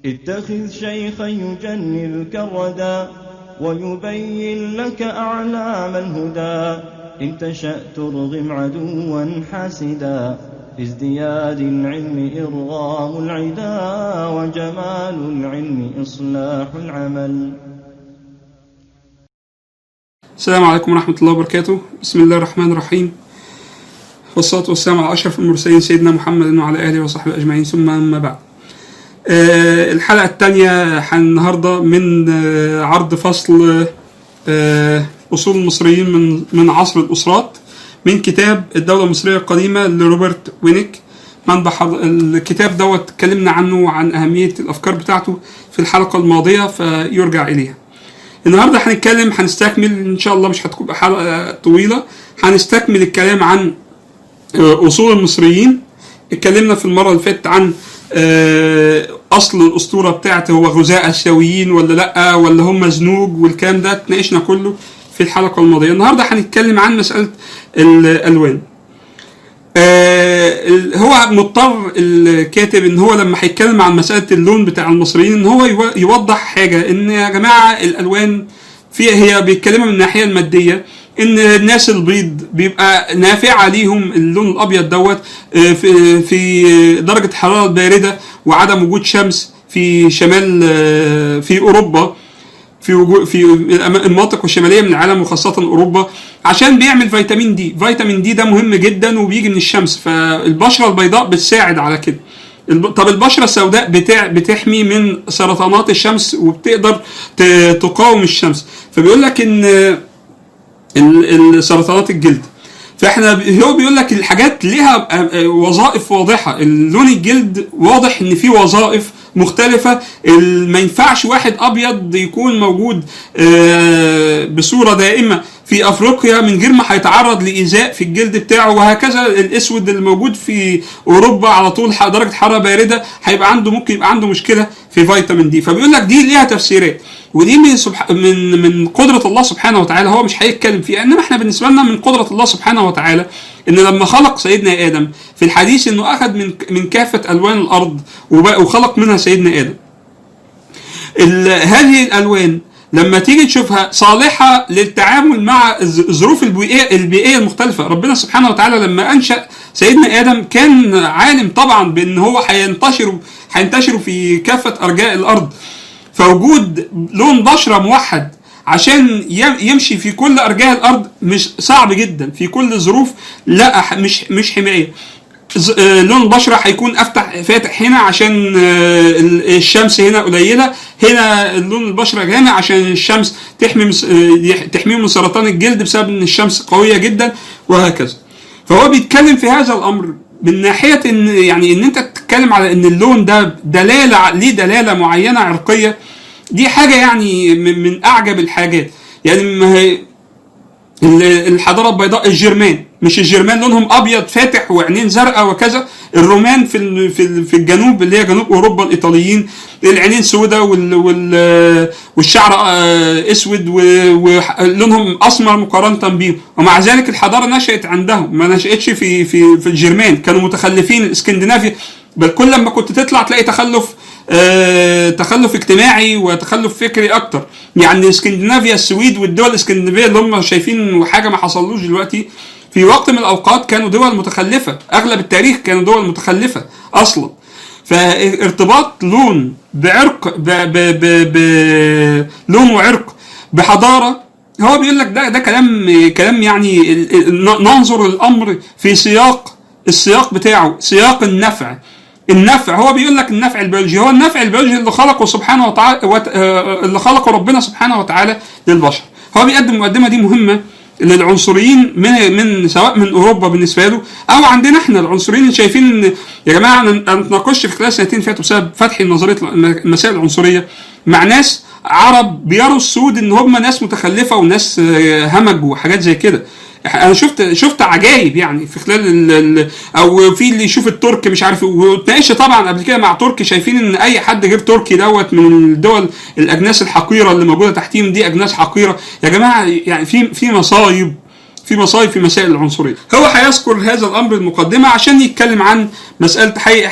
اتخذ شيخا يجنلك الردى ويبين لك أعلام الهدى إن تشأ ترغم عدوا حاسدا في ازدياد العلم إرغام العدا وجمال العلم إصلاح العمل السلام عليكم ورحمة الله وبركاته بسم الله الرحمن الرحيم والصلاة والسلام على أشرف المرسلين سيدنا محمد وعلى آله وصحبه أجمعين ثم أما بعد آه الحلقة الثانية النهاردة من آه عرض فصل آه أصول المصريين من من عصر الأسرات من كتاب الدولة المصرية القديمة لروبرت وينيك منبع الكتاب دوت اتكلمنا عنه وعن أهمية الأفكار بتاعته في الحلقة الماضية فيرجع إليها النهارده هنتكلم هنستكمل ان شاء الله مش هتكون حلقه طويله هنستكمل الكلام عن اصول المصريين اتكلمنا في المره اللي فاتت عن اصل الاسطوره بتاعت هو غزاة اسيويين ولا لا ولا هم زنوج والكلام ده اتناقشنا كله في الحلقه الماضيه النهارده هنتكلم عن مساله الالوان آه هو مضطر الكاتب ان هو لما هيتكلم عن مساله اللون بتاع المصريين ان هو يوضح حاجه ان يا جماعه الالوان فيها هي بيتكلموا من الناحيه الماديه ان الناس البيض بيبقى نافع عليهم اللون الابيض دوت في في درجه حراره بارده وعدم وجود شمس في شمال في اوروبا في وجود في المناطق الشماليه من العالم وخاصه اوروبا عشان بيعمل فيتامين دي فيتامين دي ده مهم جدا وبيجي من الشمس فالبشره البيضاء بتساعد على كده طب البشره السوداء بتاع بتحمي من سرطانات الشمس وبتقدر تقاوم الشمس فبيقول لك ان سرطانات الجلد فاحنا هو بيقول لك الحاجات ليها وظائف واضحه اللون الجلد واضح ان في وظائف مختلفة ما ينفعش واحد أبيض يكون موجود بصورة دائمة في أفريقيا من غير ما هيتعرض لإيذاء في الجلد بتاعه وهكذا الأسود اللي موجود في أوروبا على طول درجة حرارة باردة هيبقى عنده ممكن يبقى عنده مشكلة في فيتامين دي فبيقول لك دي ليها تفسيرات ودي من سبح... من من قدرة الله سبحانه وتعالى هو مش هيتكلم فيها انما احنا بالنسبة لنا من قدرة الله سبحانه وتعالى ان لما خلق سيدنا ادم في الحديث انه اخذ من من كافة الوان الارض وخلق منها سيدنا ادم. هذه الالوان لما تيجي تشوفها صالحة للتعامل مع الظروف البيئية البيئية المختلفة ربنا سبحانه وتعالى لما أنشأ سيدنا آدم كان عالم طبعا بأن هو هينتشر هينتشروا في كافة أرجاء الأرض فوجود لون بشرة موحد عشان يمشي في كل ارجاء الارض مش صعب جدا في كل الظروف لا مش مش حمايه لون البشره هيكون افتح فاتح هنا عشان الشمس هنا قليله هنا لون البشره هنا عشان الشمس تحمي تحميه من سرطان الجلد بسبب ان الشمس قويه جدا وهكذا فهو بيتكلم في هذا الامر من ناحيه ان يعني ان انت تتكلم على ان اللون ده دلاله ليه دلاله معينه عرقيه دي حاجه يعني من, من اعجب الحاجات يعني ما هي الحضاره البيضاء الجرمان مش الجرمان لونهم ابيض فاتح وعينين زرقاء وكذا الرومان في في في الجنوب اللي هي جنوب اوروبا الايطاليين العينين سوداء وال وال والشعر اسود ولونهم اسمر مقارنه بيهم ومع ذلك الحضاره نشات عندهم ما نشاتش في في في الجرمان كانوا متخلفين الاسكندنافيا بل كل لما كنت تطلع تلاقي تخلف آه تخلف اجتماعي وتخلف فكري اكتر يعني اسكندنافيا السويد والدول الاسكندنافيه اللي هم شايفين حاجه ما حصلوش دلوقتي في وقت من الاوقات كانوا دول متخلفه اغلب التاريخ كانوا دول متخلفه اصلا فارتباط لون بعرق ب ب ب ب لون وعرق بحضاره هو بيقول لك ده ده كلام كلام يعني ننظر الامر في سياق السياق بتاعه سياق النفع النفع هو بيقول لك النفع البيولوجي هو النفع البيولوجي اللي خلقه سبحانه وتعالى اللي خلقه ربنا سبحانه وتعالى للبشر هو بيقدم المقدمه دي مهمه للعنصريين من من سواء من اوروبا بالنسبه له او عندنا احنا العنصريين اللي شايفين ان يا جماعه انا اتناقشت في خلال سنتين فاتوا بسبب فتحي نظريه المسائل العنصريه مع ناس عرب بيروا السود ان هم ناس متخلفه وناس همج وحاجات زي كده انا شفت شفت عجايب يعني في خلال ال ال او في اللي يشوف الترك مش عارف واتناقشت طبعا قبل كده مع تركي شايفين ان اي حد غير تركي دوت من الدول الاجناس الحقيره اللي موجوده تحتيهم دي اجناس حقيره يا جماعه يعني في في مصايب في في مصايب في مسائل العنصريه هو هيذكر هذا الامر المقدمه عشان يتكلم عن مساله حقيقة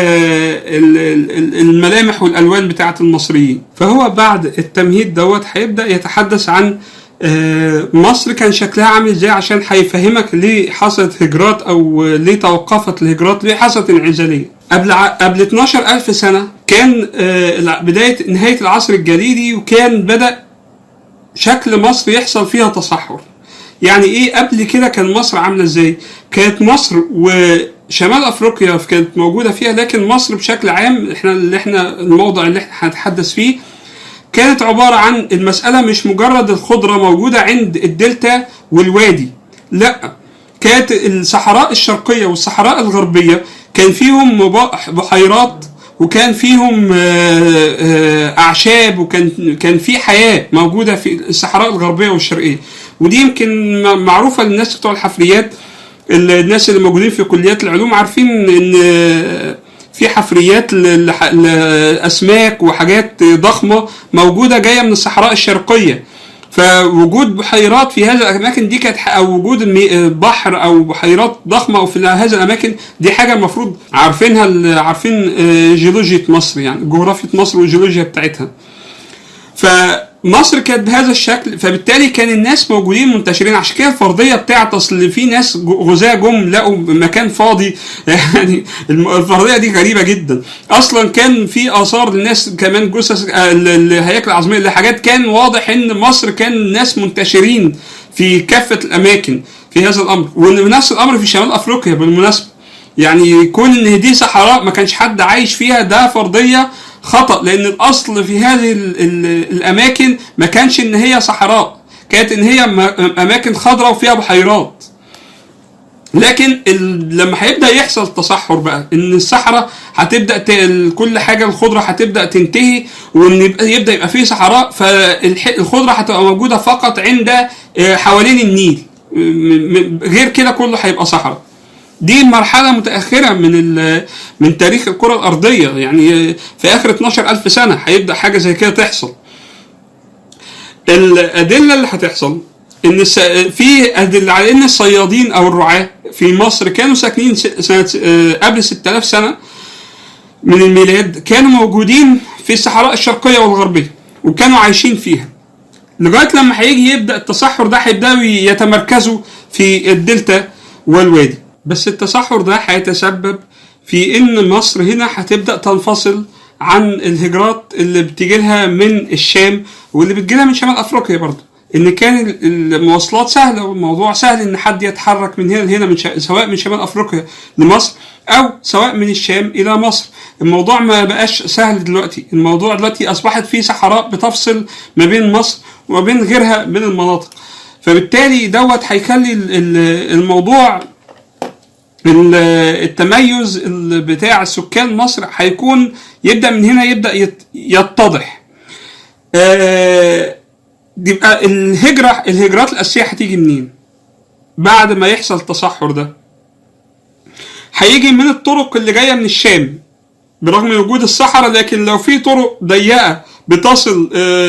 الملامح والالوان بتاعه المصريين فهو بعد التمهيد دوت هيبدا يتحدث عن مصر كان شكلها عامل ازاي عشان هيفهمك ليه حصلت هجرات او ليه توقفت الهجرات ليه حصلت انعزاليه قبل قبل 12000 سنه كان بدايه نهايه العصر الجليدي وكان بدا شكل مصر يحصل فيها تصحر يعني ايه قبل كده كان مصر عامله ازاي كانت مصر وشمال افريقيا كانت موجوده فيها لكن مصر بشكل عام احنا اللي احنا الموضع اللي احنا هنتحدث فيه كانت عباره عن المساله مش مجرد الخضره موجوده عند الدلتا والوادي لا كانت الصحراء الشرقيه والصحراء الغربيه كان فيهم بحيرات وكان فيهم اعشاب وكان كان في حياه موجوده في الصحراء الغربيه والشرقيه ودي يمكن معروفه للناس بتوع الحفريات الناس اللي موجودين في كليات العلوم عارفين ان في حفريات لاسماك وحاجات ضخمه موجوده جايه من الصحراء الشرقيه فوجود بحيرات في هذه الاماكن دي كانت او وجود بحر او بحيرات ضخمه او في هذه الاماكن دي حاجه المفروض عارفينها عارفين جيولوجيا مصر يعني جغرافيا مصر والجيولوجيا بتاعتها فمصر كانت بهذا الشكل فبالتالي كان الناس موجودين منتشرين عشان كده الفرضيه بتاعت اصل في ناس غزاة جم لقوا مكان فاضي يعني الفرضيه دي غريبه جدا اصلا كان في اثار للناس كمان جثث الهياكل العظميه لحاجات كان واضح ان مصر كان ناس منتشرين في كافه الاماكن في هذا الامر ونفس الامر في شمال افريقيا بالمناسبه يعني كون ان دي صحراء ما كانش حد عايش فيها ده فرضيه خطا لان الاصل في هذه ال ال الاماكن ما كانش ان هي صحراء كانت ان هي اماكن خضراء وفيها بحيرات لكن لما هيبدا يحصل تصحر بقى ان الصحراء هتبدا كل حاجه الخضره هتبدا تنتهي وان يبقى يبدا يبقى فيه صحراء فالخضره هتبقى موجوده فقط عند حوالين النيل غير كده كله هيبقى صحراء دي مرحله متاخره من من تاريخ الكره الارضيه يعني في اخر 12000 سنه هيبدا حاجه زي كده تحصل الادله اللي هتحصل ان في ادله على ان الصيادين او الرعاه في مصر كانوا ساكنين سنه قبل 6000 سنه من الميلاد كانوا موجودين في الصحراء الشرقيه والغربيه وكانوا عايشين فيها لغايه لما هيجي يبدا التصحر ده هيبداوا يتمركزوا في الدلتا والوادي بس التصحر ده هيتسبب في ان مصر هنا هتبدا تنفصل عن الهجرات اللي بتيجي لها من الشام واللي بتجي لها من شمال افريقيا برضه ان كان المواصلات سهله والموضوع سهل ان حد يتحرك من هنا لهنا من شا... سواء من شمال افريقيا لمصر او سواء من الشام الى مصر الموضوع ما بقاش سهل دلوقتي الموضوع دلوقتي اصبحت فيه صحراء بتفصل ما بين مصر وما بين غيرها من المناطق فبالتالي دوت هيخلي الموضوع التميز بتاع سكان مصر هيكون يبدا من هنا يبدا يتضح يبقى الهجره الهجرات الاساسيه هتيجي منين بعد ما يحصل التصحر ده هيجي من الطرق اللي جايه من الشام برغم وجود الصحراء لكن لو في طرق ضيقه بتصل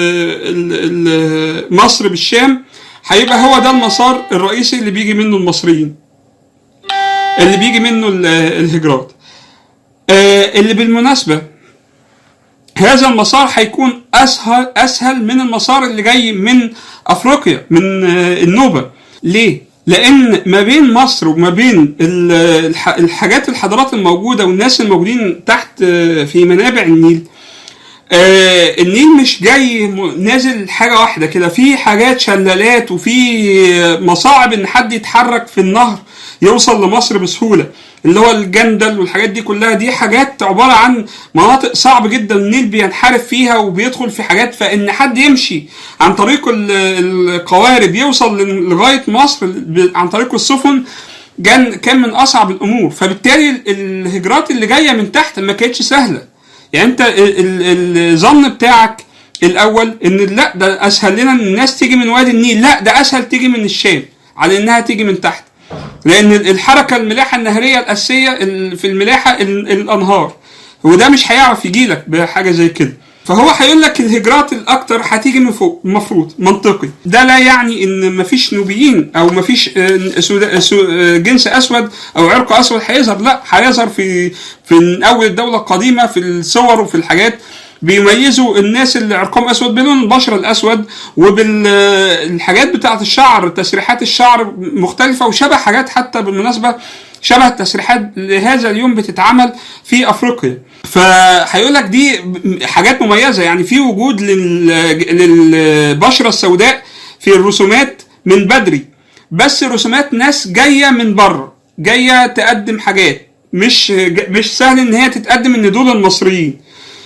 مصر بالشام هيبقى هو ده المسار الرئيسي اللي بيجي منه المصريين اللي بيجي منه الهجرات اللي بالمناسبة هذا المسار هيكون أسهل أسهل من المسار اللي جاي من أفريقيا من النوبة ليه؟ لأن ما بين مصر وما بين الحاجات الحضارات الموجودة والناس الموجودين تحت في منابع النيل آه النيل مش جاي نازل حاجة واحدة كده في حاجات شلالات وفي مصاعب ان حد يتحرك في النهر يوصل لمصر بسهولة اللي هو الجندل والحاجات دي كلها دي حاجات عبارة عن مناطق صعب جدا النيل بينحرف فيها وبيدخل في حاجات فإن حد يمشي عن طريق القوارب يوصل لغاية مصر عن طريق السفن كان من أصعب الأمور فبالتالي الهجرات اللي جاية من تحت ما كانتش سهلة يعني أنت الظن بتاعك الأول إن لا ده أسهل لنا إن الناس تيجي من وادي النيل لا ده أسهل تيجي من الشام على إنها تيجي من تحت لان الحركه الملاحه النهريه الاساسيه في الملاحه الانهار وده مش هيعرف يجي لك بحاجه زي كده فهو هيقول لك الهجرات الاكتر هتيجي من فوق المفروض منطقي ده لا يعني ان مفيش نوبيين او مفيش آه، سودا- سو- آه، جنس اسود او عرق اسود هيظهر لا هيظهر في في من اول الدوله القديمه في الصور وفي الحاجات بيميزوا الناس اللي عرقهم اسود بلون البشره الاسود وبالحاجات بتاعه الشعر تسريحات الشعر مختلفه وشبه حاجات حتى بالمناسبه شبه التسريحات لهذا اليوم بتتعمل في افريقيا فهيقول لك دي حاجات مميزه يعني في وجود لل- للبشره السوداء في الرسومات من بدري بس رسومات ناس جايه من بره جايه تقدم حاجات مش مش سهل ان هي تتقدم ان دول المصريين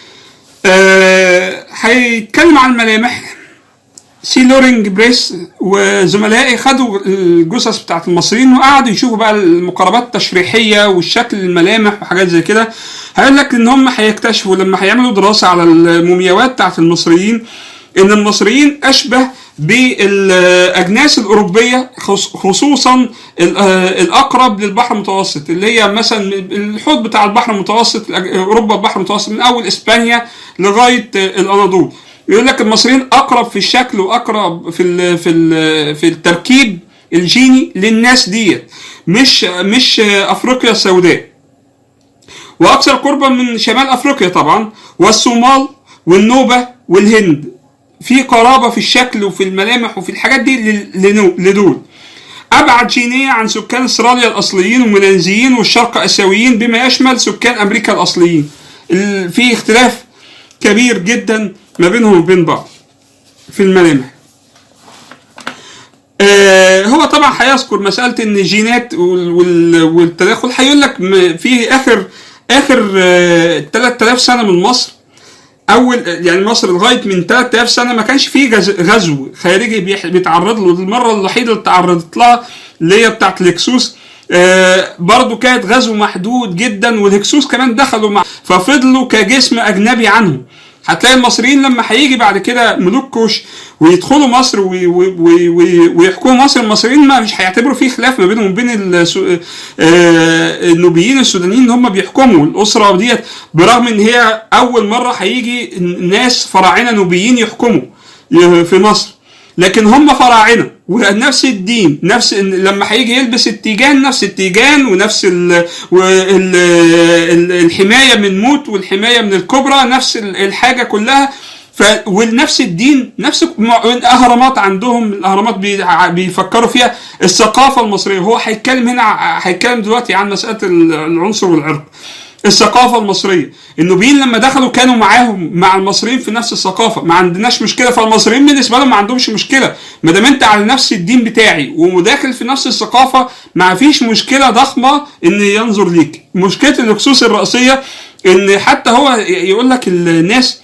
آه، هيتكلم عن الملامح سي لورينج بريس وزملائي خدوا الجثث بتاعت المصريين وقعدوا يشوفوا بقى المقاربات التشريحيه والشكل الملامح وحاجات زي كده هيقول لك ان هم هيكتشفوا لما هيعملوا دراسه على المومياوات بتاعت المصريين ان المصريين اشبه بالاجناس الاوروبيه خص- خصوصا ال- آه، الاقرب للبحر المتوسط اللي هي مثلا الحوض بتاع البحر المتوسط الأج- اوروبا البحر المتوسط من اول اسبانيا لغايه آه، الاناضول يقول لك المصريين اقرب في الشكل واقرب في ال في ال في التركيب الجيني للناس ديت مش مش آه، افريقيا السوداء واكثر قربا من شمال افريقيا طبعا والصومال والنوبه والهند في قرابه في الشكل وفي الملامح وفي الحاجات دي لل- لنو- لدول ابعد جينيا عن سكان استراليا الاصليين والماليزيين والشرق اسيويين بما يشمل سكان امريكا الاصليين ال- في اختلاف كبير جدا ما بينهم وبين بعض في الملامح آه، هو طبعا هيذكر مساله ان الجينات وال- وال- والتداخل هيقول لك م- في اخر اخر آه، 3000 سنه من مصر اول يعني مصر لغايه من 3000 سنه ما كانش فيه غز- غزو خارجي بيح- بيتعرض له المره الوحيده اللي تعرضت لها اللي هي بتاعت الهكسوس آه برضو كانت غزو محدود جدا والهكسوس كمان دخلوا مع ففضلوا كجسم اجنبي عنهم هتلاقي المصريين لما هيجي بعد كده ملوك كوش ويدخلوا مصر وي- وي- وي- وي- ويحكموا مصر المصريين ما مش هيعتبروا في خلاف ما بينهم وبين السو- آه، النوبيين السودانيين ان هم بيحكموا الاسره ديت برغم ان هي اول مره هيجي ناس فراعنه نوبيين يحكموا ي- في مصر لكن هم فراعنه ونفس الدين نفس لما هيجي يلبس التيجان نفس التيجان ونفس ال وال ال- الحمايه من موت والحمايه من الكبرى نفس ال- الحاجه كلها ف ونفس الدين نفس مع- الاهرامات عندهم الاهرامات بي- بيفكروا فيها الثقافه المصريه هو هيتكلم هنا ع- هيتكلم دلوقتي عن مساله ال- العنصر والعرق الثقافه المصريه النوبيين لما دخلوا كانوا معاهم مع المصريين في نفس الثقافه ما عندناش مشكله فالمصريين بالنسبه لهم ما عندهمش مشكله ما دام انت على نفس الدين بتاعي وداخل في نفس الثقافه ما فيش مشكله ضخمه ان ينظر ليك مشكله الهكسوس الرئيسيه ان حتى هو يقول لك الناس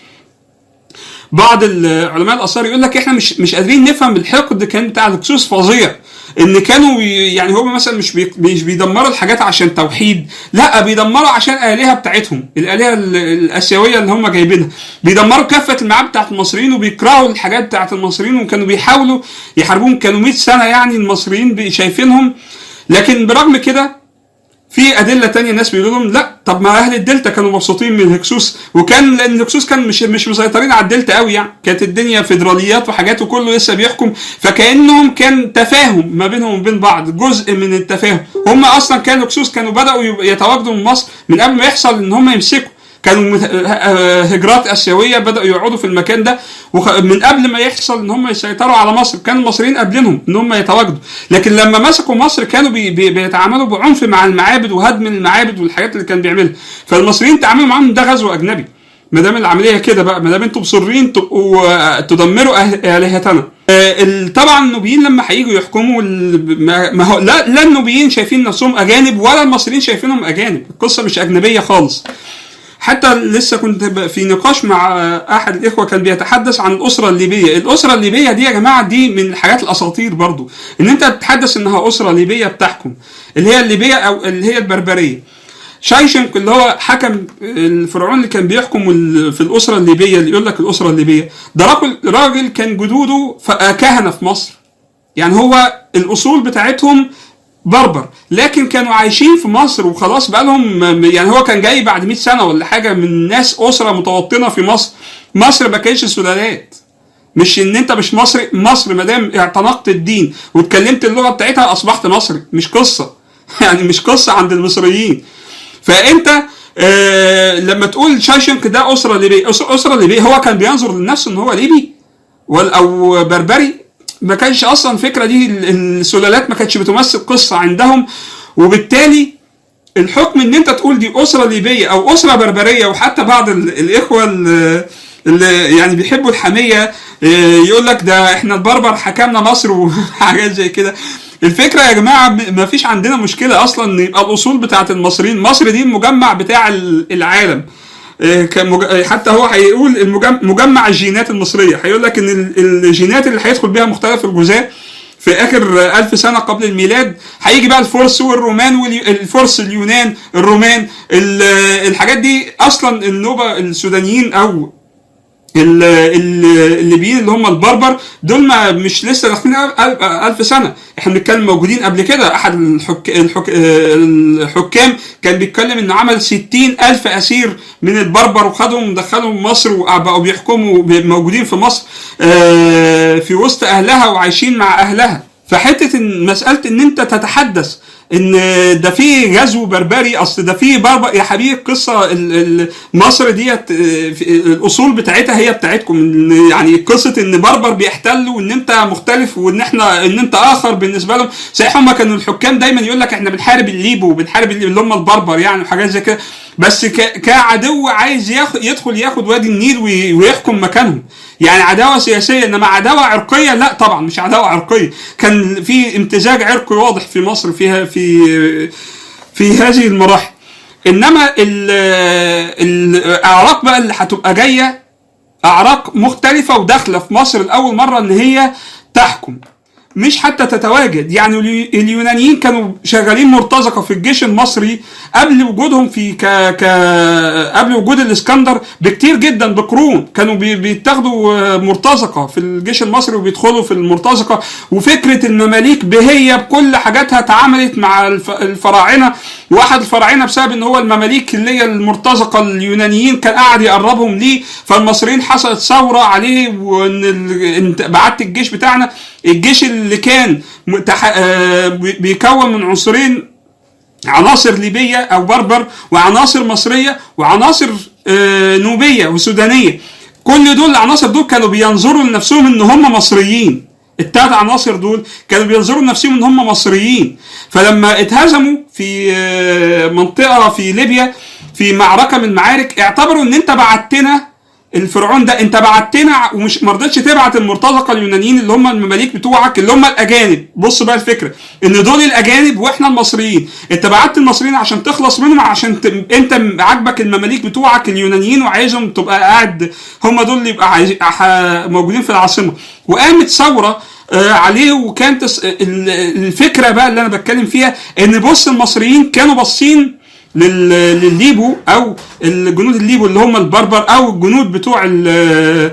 بعض العلماء الاثار يقول لك احنا مش مش قادرين نفهم الحقد كان بتاع الهكسوس فظيع ان كانوا ي- يعني هو مثلا مش بي مش بيدمروا الحاجات عشان توحيد لا بيدمروا عشان الالهه بتاعتهم الالهه ال- الاسيويه اللي هم جايبينها بيدمروا كافه المعابد بتاعت المصريين وبيكرهوا الحاجات بتاعت المصريين وكانوا بيحاولوا يحاربوهم كانوا 100 سنه يعني المصريين بي- شايفينهم لكن برغم كده في ادله تانية الناس بيقولوا لهم لا طب ما اهل الدلتا كانوا مبسوطين من الهكسوس وكان لان الهكسوس كان مش مش مسيطرين على الدلتا قوي يعني كانت الدنيا فيدراليات وحاجات وكله لسه بيحكم فكانهم كان تفاهم ما بينهم وبين بعض جزء من التفاهم هم اصلا كانوا الهكسوس كانوا بداوا يب- يتواجدوا من مصر من قبل ما يحصل ان هم يمسكوا كانوا مت- آه، هجرات اسيويه بداوا يقعدوا في المكان ده وخ- من قبل ما يحصل ان هم يسيطروا على مصر كان المصريين قابلينهم ان هم يتواجدوا لكن لما مسكوا مصر كانوا بي بي بيتعاملوا بعنف مع المعابد وهدم المعابد والحاجات اللي كان بيعملها فالمصريين تعاملوا معاهم ده غزو اجنبي ما دام العمليه كده بقى ما دام انتم مصرين تبقوا آه، تدمروا أه- الهتنا آه، ال- طبعا النوبيين لما هيجوا يحكموا ال- ما ما هو لا لا النوبيين شايفين نفسهم اجانب ولا المصريين شايفينهم اجانب القصه مش اجنبيه خالص حتى لسه كنت ب- في نقاش مع احد الاخوه كان بيتحدث عن الاسره الليبيه، الاسره الليبيه دي يا جماعه دي من الحاجات الاساطير برضو، ان انت تتحدث انها اسره ليبيه بتحكم، اللي هي الليبيه او اللي هي البربريه. شايشنك اللي هو حكم الفرعون اللي كان بيحكم ال- في الاسره الليبيه اللي يقول لك الاسره الليبيه، ده راجل راجل كان جدوده ف- كهنه في مصر. يعني هو الاصول بتاعتهم بربر لكن كانوا عايشين في مصر وخلاص بقى لهم يعني هو كان جاي بعد 100 سنه ولا حاجه من ناس اسره متوطنه في مصر مصر ما كانتش سلالات مش ان انت مش مصري مصر ما دام اعتنقت الدين واتكلمت اللغه بتاعتها اصبحت مصري مش قصه يعني مش قصه عند المصريين فانت آه لما تقول شاشنك ده اسره ليبيه أس- اسره ليبيه هو كان بينظر لنفسه ان هو ليبي وال- او بربري ما كانش اصلا الفكره دي ال- السلالات ما كانتش بتمثل قصه عندهم وبالتالي الحكم ان انت تقول دي اسره ليبيه او اسره بربريه وحتى بعض ال- الاخوه ال- اللي يعني بيحبوا الحميه آه، يقول لك ده احنا البربر حكمنا مصر وحاجات زي كده الفكره يا جماعه م- ما فيش عندنا مشكله اصلا ان يبقى الاصول بتاعت المصريين مصر دي المجمع بتاع ال- العالم آه، كان مج- آه، حتى هو هيقول المجم- مجمع الجينات المصريه هيقول لك ان ال- الجينات اللي هيدخل بيها مختلف الجزاء في اخر ألف سنه قبل الميلاد هيجي بقى الفرس والرومان والفرس اليونان الرومان ال- الحاجات دي اصلا النوبه السودانيين او ال- ال- الليبيين اللي هم البربر دول ما مش لسه داخلين أل- أل- ألف سنة احنا بنتكلم موجودين قبل كده أحد الحك... الحك... الحكام كان بيتكلم إنه عمل ستين ألف أسير من البربر وخدهم ودخلهم مصر وبقوا بيحكموا موجودين في مصر آه، في وسط أهلها وعايشين مع أهلها فحتة إن مسألة إن أنت تتحدث ان ده في غزو بربري اصل ده في بربر يا حبيبي القصه ال- ال- مصر ديت آه، في- الاصول بتاعتها هي بتاعتكم إن- يعني قصه ان بربر بيحتلوا وان انت مختلف وان احنا ان انت اخر بالنسبه لهم صحيح هم كانوا الحكام دايما يقول لك احنا بنحارب الليبو وبنحارب اللي اللي هم البربر يعني وحاجات زي كده بس ك- كعدو عايز ياخد يدخل ياخد وادي النيل وي- ويحكم مكانهم يعني عداوه سياسيه انما عداوه عرقيه لا طبعا مش عداوه عرقيه كان في امتزاج عرقي واضح في مصر فيها في في هذه المراحل انما ال- الاعراق بقى اللي هتبقى جايه اعراق مختلفه وداخله في مصر لاول مره ان هي تحكم مش حتى تتواجد يعني اليو- اليونانيين كانوا شغالين مرتزقه في الجيش المصري قبل وجودهم في ك... ك... قبل وجود الاسكندر بكتير جدا بقرون كانوا بي... بيتاخدوا آه، مرتزقه في الجيش المصري وبيدخلوا في المرتزقه وفكره المماليك بهي بكل حاجاتها تعاملت مع الف... الفراعنه واحد الفراعنه بسبب ان هو المماليك اللي هي المرتزقه اليونانيين كان قاعد يقربهم ليه فالمصريين حصلت ثوره عليه وان ال... انت بعت الجيش بتاعنا الجيش اللي كان متح... آه، بي- بيكون من عنصرين عناصر ليبيه او بربر وعناصر مصريه وعناصر آه، نوبيه وسودانيه كل دول العناصر دول كانوا بينظروا لنفسهم ان هم مصريين التلات عناصر دول كانوا بينظروا لنفسهم ان هم مصريين فلما اتهزموا في آه، منطقه في ليبيا في معركه من المعارك اعتبروا ان انت بعتنا الفرعون ده انت بعتنا ومش ما رضيتش تبعت المرتزقه اليونانيين اللي هم المماليك بتوعك اللي هم الاجانب بص بقى الفكره ان دول الاجانب واحنا المصريين انت بعت المصريين عشان تخلص منهم عشان ت... انت عاجبك المماليك بتوعك اليونانيين وعايزهم تبقى قاعد هم دول اللي يبقى عايز... ح... موجودين في العاصمه وقامت ثوره آه، عليه وكانت الس- ال- الفكره بقى اللي انا بتكلم فيها ان بص المصريين كانوا باصين لل- للليبو او الجنود الليبو اللي هم البربر او الجنود بتوع ال-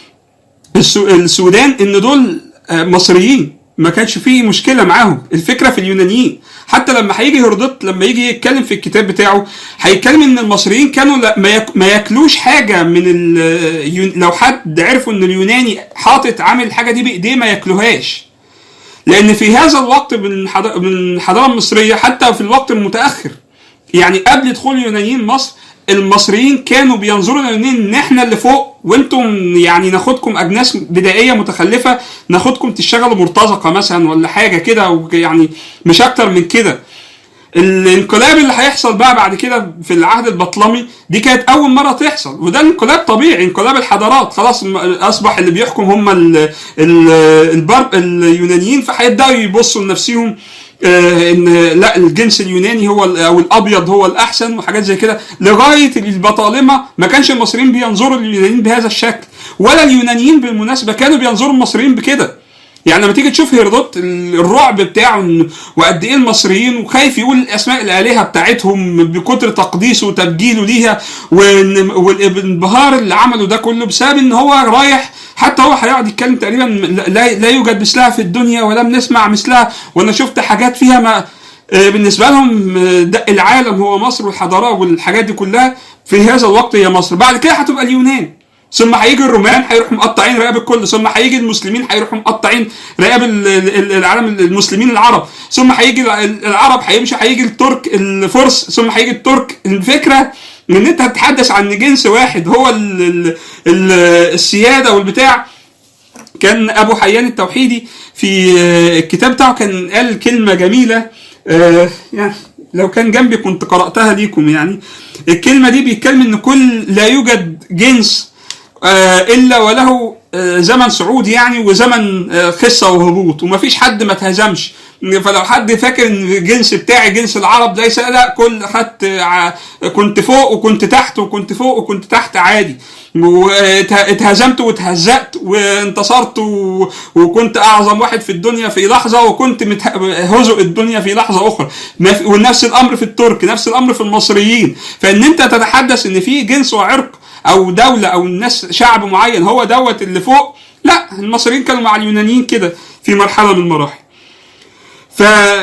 السو- السودان ان دول آه، مصريين ما كانش فيه مشكله معاهم الفكره في اليونانيين حتى لما هيجي هيرودوت لما يجي يتكلم في الكتاب بتاعه هيتكلم ان المصريين كانوا لا- ما, يك ما ياكلوش حاجه من ال يون- لو حد عرفوا ان اليوناني حاطط عامل الحاجه دي بايديه ما ياكلوهاش لان في هذا الوقت من حض- من الحضاره المصريه حتى في الوقت المتاخر يعني قبل دخول اليونانيين مصر المصريين كانوا بينظروا لليونانيين ان احنا اللي فوق وانتم يعني ناخدكم اجناس بدائيه متخلفه ناخدكم تشتغلوا مرتزقه مثلا ولا حاجه كده يعني مش اكتر من كده الانقلاب اللي هيحصل بقى بعد كده في العهد البطلمي دي كانت اول مره تحصل وده انقلاب طبيعي انقلاب الحضارات خلاص م- اصبح اللي بيحكم هم ال ال البر اليونانيين فهيبداوا يبصوا لنفسهم آه، ان لا الجنس اليوناني هو ال- او الابيض هو الاحسن وحاجات زي كده لغايه البطالمه ما كانش المصريين بينظروا لليونانيين بهذا الشكل ولا اليونانيين بالمناسبه كانوا بينظروا المصريين بكده يعني لما تيجي تشوف هيرودوت ال- الرعب بتاعه إن- وقد ايه المصريين وخايف يقول اسماء الالهه بتاعتهم بكتر تقديسه وتبجيله ليها وإن- والانبهار اللي عمله ده كله بسبب ان هو رايح حتى هو هيقعد يتكلم تقريبا لا, لا يوجد مثلها في الدنيا ولم نسمع مثلها وانا شفت حاجات فيها ما آه، بالنسبه لهم آه، ده العالم هو مصر والحضاره والحاجات دي كلها في هذا الوقت هي مصر بعد كده هتبقى اليونان ثم هيجي الرومان هيروحوا مقطعين رقاب الكل ثم هيجي المسلمين هيروحوا مقطعين رقاب ال- ال- العالم المسلمين العرب ثم هيجي العرب هيمشي هيجي الترك الفرس ثم هيجي الترك الفكره ان انت هتتحدث عن جنس واحد هو ال ال ال السياده والبتاع كان ابو حيان التوحيدي في آه، الكتاب بتاعه كان قال كلمه جميله آه، يعني لو كان جنبي كنت قراتها ليكم يعني الكلمه دي بيتكلم ان كل لا يوجد جنس آه، الا وله آه، زمن صعود يعني وزمن آه، خسه وهبوط ومفيش حد ما اتهزمش فلو حد فاكر ان الجنس بتاعي جنس العرب ليس لا كل خدت ع- كنت فوق وكنت تحت وكنت فوق وكنت تحت عادي واتهزمت واتهزأت وانتصرت و... وكنت اعظم واحد في الدنيا في لحظه وكنت مته... هزق الدنيا في لحظه اخرى ما في- ونفس الامر في الترك نفس الامر في المصريين فان انت تتحدث ان في جنس وعرق او دوله او الناس شعب معين هو دوت اللي فوق لا المصريين كانوا مع اليونانيين كده في مرحله من المراحل ف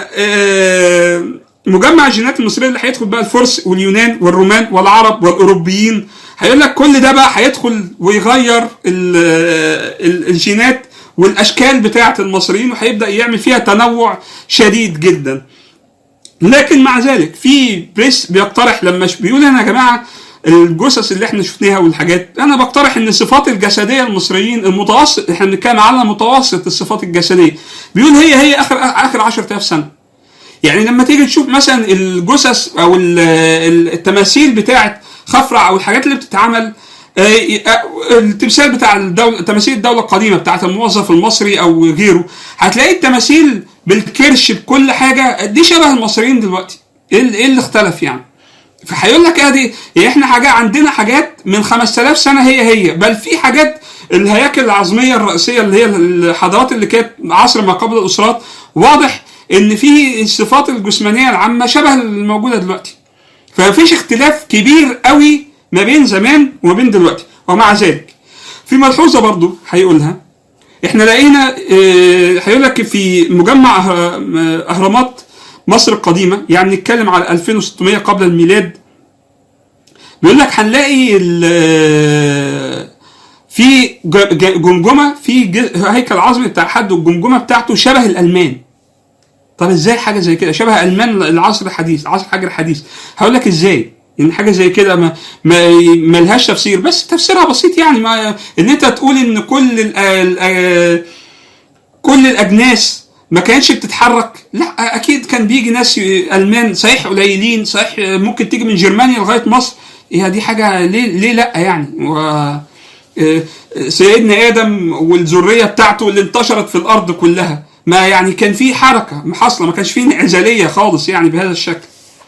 آه، مجمع الجينات المصريه اللي هيدخل بقى الفرس واليونان والرومان والعرب والاوروبيين هيقول لك كل ده بقى هيدخل ويغير ال- ال- الجينات والاشكال بتاعه المصريين وهيبدا يعمل فيها تنوع شديد جدا لكن مع ذلك في بريس بيقترح لما ش- بيقول هنا يا جماعه الجثث اللي احنا شفناها والحاجات انا بقترح ان الصفات الجسديه المصريين المتوسط احنا بنتكلم على متوسط الصفات الجسديه بيقول هي هي اخر اخر 10000 سنه يعني لما تيجي تشوف مثلا الجثث او ال- ال- التماثيل بتاعه خفرع او الحاجات اللي بتتعمل آه، آه، التمثال بتاع الدولة تماثيل الدولة القديمة بتاعت الموظف المصري أو غيره هتلاقي التماثيل بالكرش بكل حاجة دي شبه المصريين دلوقتي إيه اللي- إيه اللي اختلف يعني فهيقول لك ادي يعني احنا حاجه عندنا حاجات من 5000 سنه هي هي بل في حاجات الهياكل العظميه الرئيسيه اللي هي الحضارات اللي كانت عصر ما قبل الاسرات واضح ان في الصفات الجسمانيه العامه شبه الموجوده دلوقتي فمفيش اختلاف كبير قوي ما بين زمان وما بين دلوقتي ومع ذلك في ملحوظه برضو هيقولها احنا لقينا اه، هيقول لك في مجمع أه- اهرامات مصر القديمه يعني نتكلم على 2600 قبل الميلاد بيقول لك هنلاقي ال- في ج- ج- جمجمه في ج- هيكل عظمي بتاع حد والجمجمه بتاعته شبه الالمان طب ازاي حاجه زي كده شبه المان العصر الحديث عصر الحجر الحديث هقول لك ازاي ان حاجه زي كده ما ما ما لهاش تفسير بس تفسيرها بسيط يعني ما ان انت تقول ان كل ال ال كل الاجناس ما كانتش بتتحرك لا اكيد كان بيجي ناس المان صحيح قليلين صحيح ممكن تيجي من جرمانيا لغايه مصر هي دي حاجه ليه ليه لا يعني و آه، سيدنا ادم والذريه بتاعته اللي انتشرت في الارض كلها ما يعني كان في حركه حاصله ما كانش في انعزاليه خالص يعني بهذا الشكل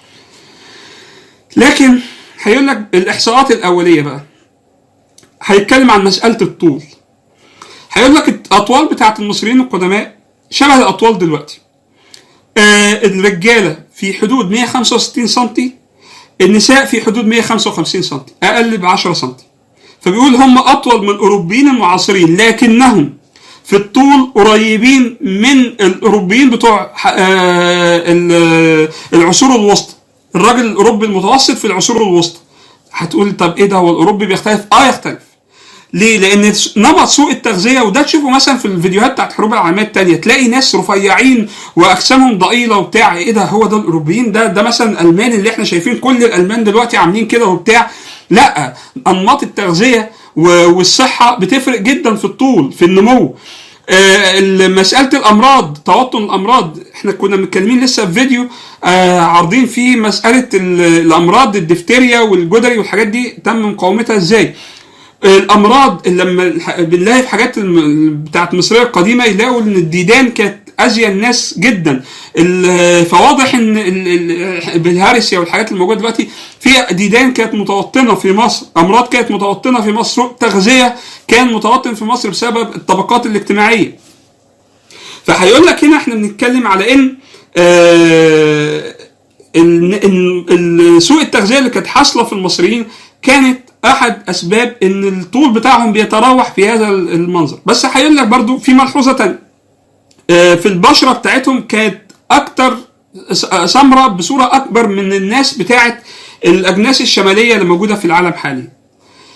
لكن هيقول لك الاحصاءات الاوليه بقى هيتكلم عن مساله الطول هيقول لك الاطوال بتاعت المصريين القدماء شبه الاطوال دلوقتي آه الرجاله في حدود 165 سم النساء في حدود 155 سم اقل ب 10 سم فبيقول هم اطول من الاوروبيين المعاصرين لكنهم في الطول قريبين من الاوروبيين بتوع آه ال- العصور الوسطى الراجل الاوروبي المتوسط في العصور الوسطى هتقول طب ايه ده هو الاوروبي بيختلف اه يختلف ليه؟ لأن نمط سوء التغذية وده تشوفه مثلا في الفيديوهات بتاعت الحروب العالمية التانية تلاقي ناس رفيعين وأجسامهم ضئيلة وبتاع إيه ده هو ده الأوروبيين ده ده مثلا الألمان اللي إحنا شايفين كل الألمان دلوقتي عاملين كده وبتاع لا أنماط التغذية و- والصحة بتفرق جدا في الطول في النمو آه، مسألة الأمراض توطن الأمراض احنا كنا متكلمين لسه في فيديو آه، عارضين فيه مسألة ال- الأمراض الدفتيريا والجدري والحاجات دي تم مقاومتها ازاي الامراض اللي لما الح- بنلاقي في حاجات الم- بتاعت المصريه القديمه يلاقوا ان الديدان كانت ازين ناس جدا ال- فواضح ان ال- ال- بالهارسيا والحاجات الموجوده دلوقتي في ديدان كانت متوطنه في مصر امراض كانت متوطنه في مصر سوء تغذيه كان متوطن في مصر بسبب الطبقات الاجتماعيه فهيقول لك هنا احنا بنتكلم على ان آه ان ان ال- سوء التغذيه اللي كانت حاصله في المصريين كانت احد اسباب ان الطول بتاعهم بيتراوح في هذا المنظر بس هيقول لك برضو في ملحوظه تانية آه، في البشره بتاعتهم كانت اكتر سمراء بصوره اكبر من الناس بتاعت الاجناس الشماليه اللي موجوده في العالم حاليا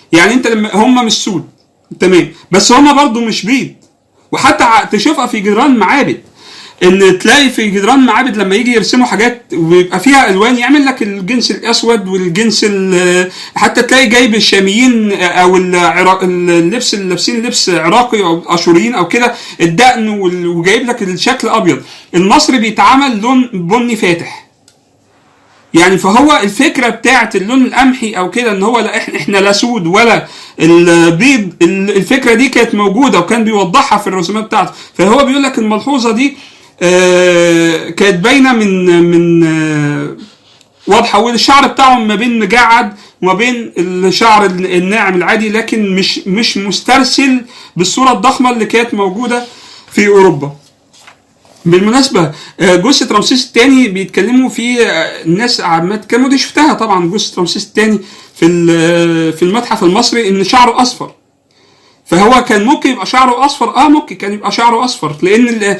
يعني انت لما هم مش سود تمام بس هم برضو مش بيض وحتى ع- تشوفها في جدران معابد ان تلاقي في جدران معابد لما يجي يرسموا حاجات ويبقى فيها الوان يعمل لك الجنس الاسود والجنس ال- حتى تلاقي جايب الشاميين او العراق اللبس اللي لابسين لبس عراقي او اشوريين او كده الدقن وال- وجايب لك الشكل ابيض المصري بيتعمل لون بني فاتح يعني فهو الفكره بتاعت اللون القمحي او كده ان هو لا احنا احنا لا سود ولا البيض ال- الفكره دي كانت موجوده وكان بيوضحها في الرسومات بتاعته فهو بيقول لك الملحوظه دي آه، كانت باينه من من آه، واضحه والشعر بتاعهم ما بين مجعد وما بين الشعر الناعم العادي لكن مش مش مسترسل بالصوره الضخمه اللي كانت موجوده في اوروبا بالمناسبة آه، جثة رمسيس الثاني بيتكلموا في آه، الناس عامات كانوا دي شفتها طبعا جثة رمسيس الثاني في ال- في المتحف المصري ان شعره اصفر فهو كان ممكن يبقى شعره اصفر اه ممكن كان يبقى شعره اصفر لان ال-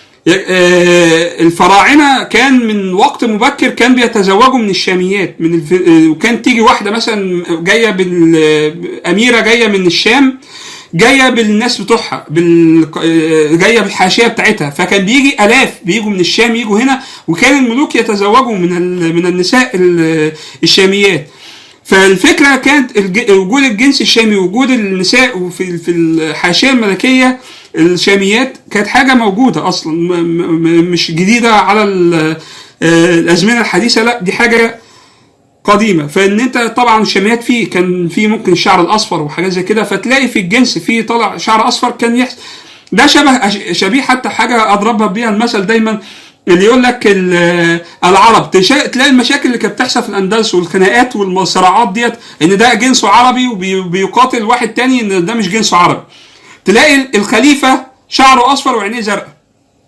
آه، الفراعنه كان من وقت مبكر كان بيتزوجوا من الشاميات من الف... آه، وكان تيجي واحده مثلا جايه بالاميره جايه من الشام جايه بالناس بتوعها بال... آه، جايه بالحاشيه بتاعتها فكان بيجي الاف بيجوا من الشام يجوا هنا وكان الملوك يتزوجوا من ال... من النساء ال- الشاميات فالفكره كانت الج- وجود الجنس الشامي وجود النساء في في الحاشيه الملكيه الشاميات كانت حاجه موجوده اصلا م- م- مش جديده على ال- آه، الازمنه الحديثه لا دي حاجه قديمه فان انت طبعا الشاميات فيه كان في ممكن الشعر الاصفر وحاجات زي كده فتلاقي في الجنس فيه طلع شعر اصفر كان يحصل ده شبه أش- شبيه حتى حاجه اضربها بيها المثل دايما اللي يقول لك ال- العرب تشا- تلاقي المشاكل اللي كانت بتحصل في الاندلس والخناقات والصراعات ديت ان ده جنسه عربي وبيقاتل واحد تاني ان ده مش جنسه عربي تلاقي الخليفه شعره اصفر وعينيه زرقاء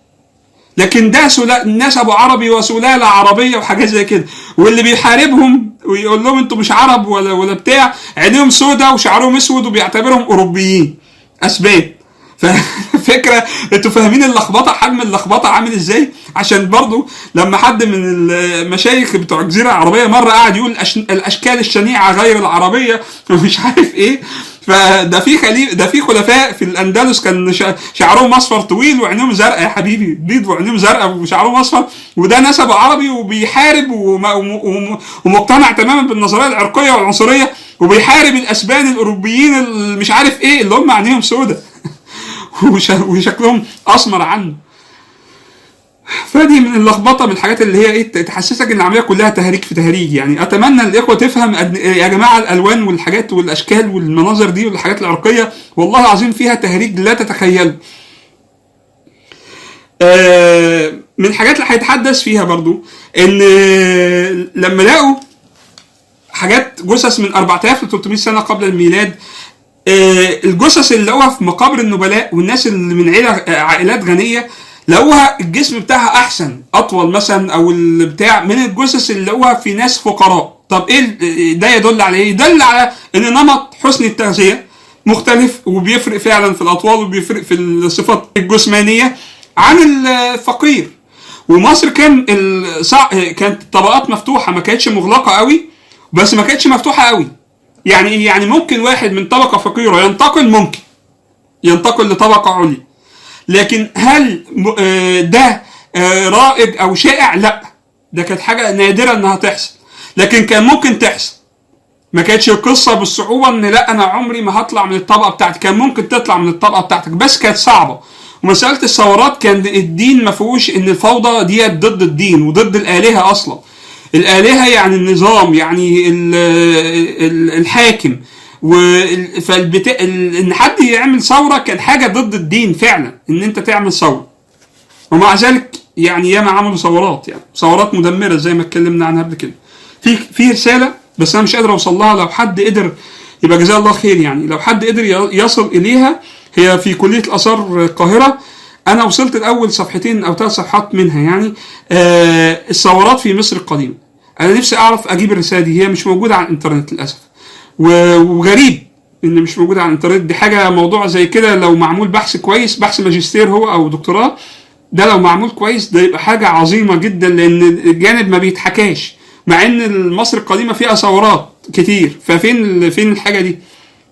لكن ده سلا... نسبه عربي وسلاله عربيه وحاجات زي كده واللي بيحاربهم ويقول لهم انتوا مش عرب ولا ولا بتاع عينيهم سودة وشعرهم اسود وبيعتبرهم اوروبيين اسبان ففكره انتوا فاهمين اللخبطه حجم اللخبطه عامل ازاي عشان برضو لما حد من المشايخ بتوع الجزيره العربيه مره قعد يقول الأش... الاشكال الشنيعه غير العربيه ومش عارف ايه فده في خليف ده في خلفاء في الاندلس كان ش- شعرهم اصفر طويل وعينيهم زرقاء يا حبيبي بيض وعينيهم زرقاء وشعرهم اصفر وده نسبه عربي وبيحارب وم- وم- وم- ومقتنع تماما بالنظريه العرقيه والعنصريه وبيحارب الاسبان الاوروبيين اللي مش عارف ايه اللي هم عينيهم سودة وش- وشكلهم اسمر عنه فدي من اللخبطه من الحاجات اللي هي ايه تحسسك ان العمليه كلها تهريج في تهريج يعني اتمنى الاخوه تفهم أد- يا جماعه الالوان والحاجات والاشكال والمناظر دي والحاجات العرقيه والله العظيم فيها تهريج لا تتخيل آه، من الحاجات اللي هيتحدث فيها برضو ان آه، لما لقوا حاجات جثث من 4000 ل 300 سنه قبل الميلاد آه، الجثث اللي لقوها في مقابر النبلاء والناس اللي من عيله آه، عائلات غنيه لقوها الجسم بتاعها احسن اطول مثلا او البتاع من الجثث اللي لقوها في ناس فقراء طب ايه ال- ده يدل على ايه يدل على ان نمط حسن التغذيه مختلف وبيفرق فعلا في الاطوال وبيفرق في الصفات الجسمانيه عن الفقير ومصر كان الصع... كانت الطبقات مفتوحه ما كانتش مغلقه قوي بس ما كانتش مفتوحه قوي يعني ايه يعني ممكن واحد من طبقه فقيره ينتقل ممكن ينتقل لطبقه عليا لكن هل م- آه، ده آه، رائج او شائع لا ده كانت حاجه نادره انها تحصل لكن كان ممكن تحصل ما كانتش القصه بالصعوبه ان لا انا عمري ما هطلع من الطبقه بتاعتي كان ممكن تطلع من الطبقه بتاعتك بس كانت صعبه ومساله الثورات كان الدين ما فيهوش ان الفوضى ديت ضد الدين وضد الالهه اصلا الالهه يعني النظام يعني ال- ال- الحاكم وال- فالبتا... ال- ان حد يعمل ثوره كان حاجه ضد الدين فعلا ان انت تعمل ثوره ومع ذلك يعني ياما عملوا ثورات يعني ثورات مدمره زي ما اتكلمنا عنها قبل كده في في رساله بس انا مش قادر اوصل لها لو حد قدر يبقى جزاه الله خير يعني لو حد قدر ي- يصل اليها هي في كليه الاثار القاهره انا وصلت لاول صفحتين او ثلاث صفحات منها يعني آه الثورات في مصر القديمه انا نفسي اعرف اجيب الرساله دي هي مش موجوده على الانترنت للاسف و- وغريب ان مش موجوده على الانترنت دي حاجه موضوع زي كده لو معمول بحث كويس بحث ماجستير هو او دكتوراه ده لو معمول كويس ده يبقى حاجه عظيمه جدا لان الجانب ما بيتحكاش مع ان مصر القديمه فيها ثورات كتير ففين ال- فين الحاجه دي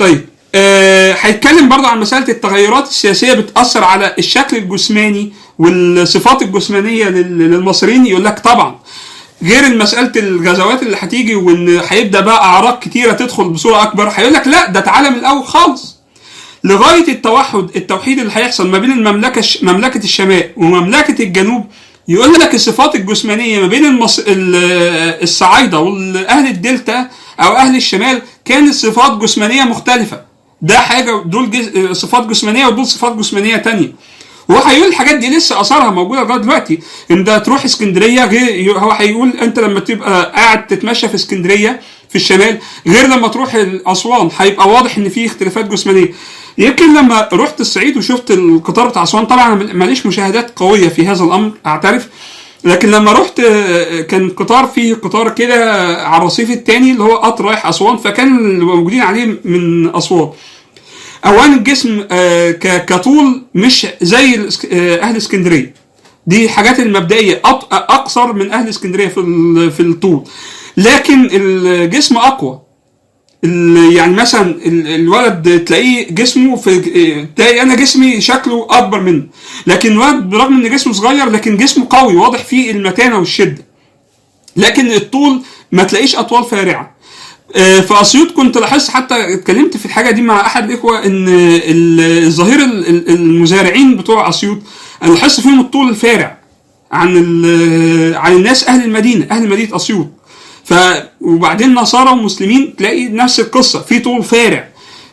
طيب آه، هيتكلم برضه عن مساله التغيرات السياسيه بتاثر على الشكل الجسماني والصفات الجسمانيه لل- للمصريين يقول لك طبعا غير مساله الغزوات اللي هتيجي وان هيبدا بقى اعراق كتيره تدخل بصوره اكبر هيقول لك لا ده تعالى من الاول خالص لغايه التوحد التوحيد اللي هيحصل ما بين المملكه الش- مملكه الشمال ومملكه الجنوب يقول لك الصفات الجسمانيه ما بين المص... ال- الصعايده واهل الدلتا او اهل الشمال كانت صفات جسمانيه مختلفه ده حاجه دول جز... صفات جسمانيه ودول صفات جسمانيه تانية وهو هيقول الحاجات دي لسه اثارها موجوده لغايه دلوقتي ان ده تروح اسكندريه غير هو هيقول انت لما تبقى قاعد تتمشى في اسكندريه في الشمال غير لما تروح اسوان هيبقى واضح ان في اختلافات جسمانيه يمكن لما رحت الصعيد وشفت القطار بتاع اسوان طبعا أنا ماليش مشاهدات قويه في هذا الامر اعترف لكن لما رحت آه، كان قطار فيه قطار كده على الرصيف الثاني اللي هو قطر رايح اسوان فكان اللي موجودين عليه من اسوان اولا الجسم آه، ك- كطول مش زي الإسك- آه، اهل اسكندريه دي حاجات المبدئيه أط- اقصر من اهل اسكندريه في ال- في الطول لكن الجسم اقوى ال- يعني مثلا ال- الولد تلاقيه جسمه في تلاقي انا جسمي شكله اكبر منه لكن الولد برغم ان جسمه صغير لكن جسمه قوي واضح فيه المتانه والشده لكن الطول ما تلاقيش اطوال فارعه آه، في اسيوط كنت لاحظت حتى اتكلمت في الحاجه دي مع احد الاخوه ان ال- الظهير ال- ال- المزارعين بتوع اسيوط انا لاحظت فيهم الطول الفارع عن ال- عن الناس اهل المدينه اهل مدينه اسيوط ف وبعدين نصارى ومسلمين تلاقي نفس القصه في طول فارع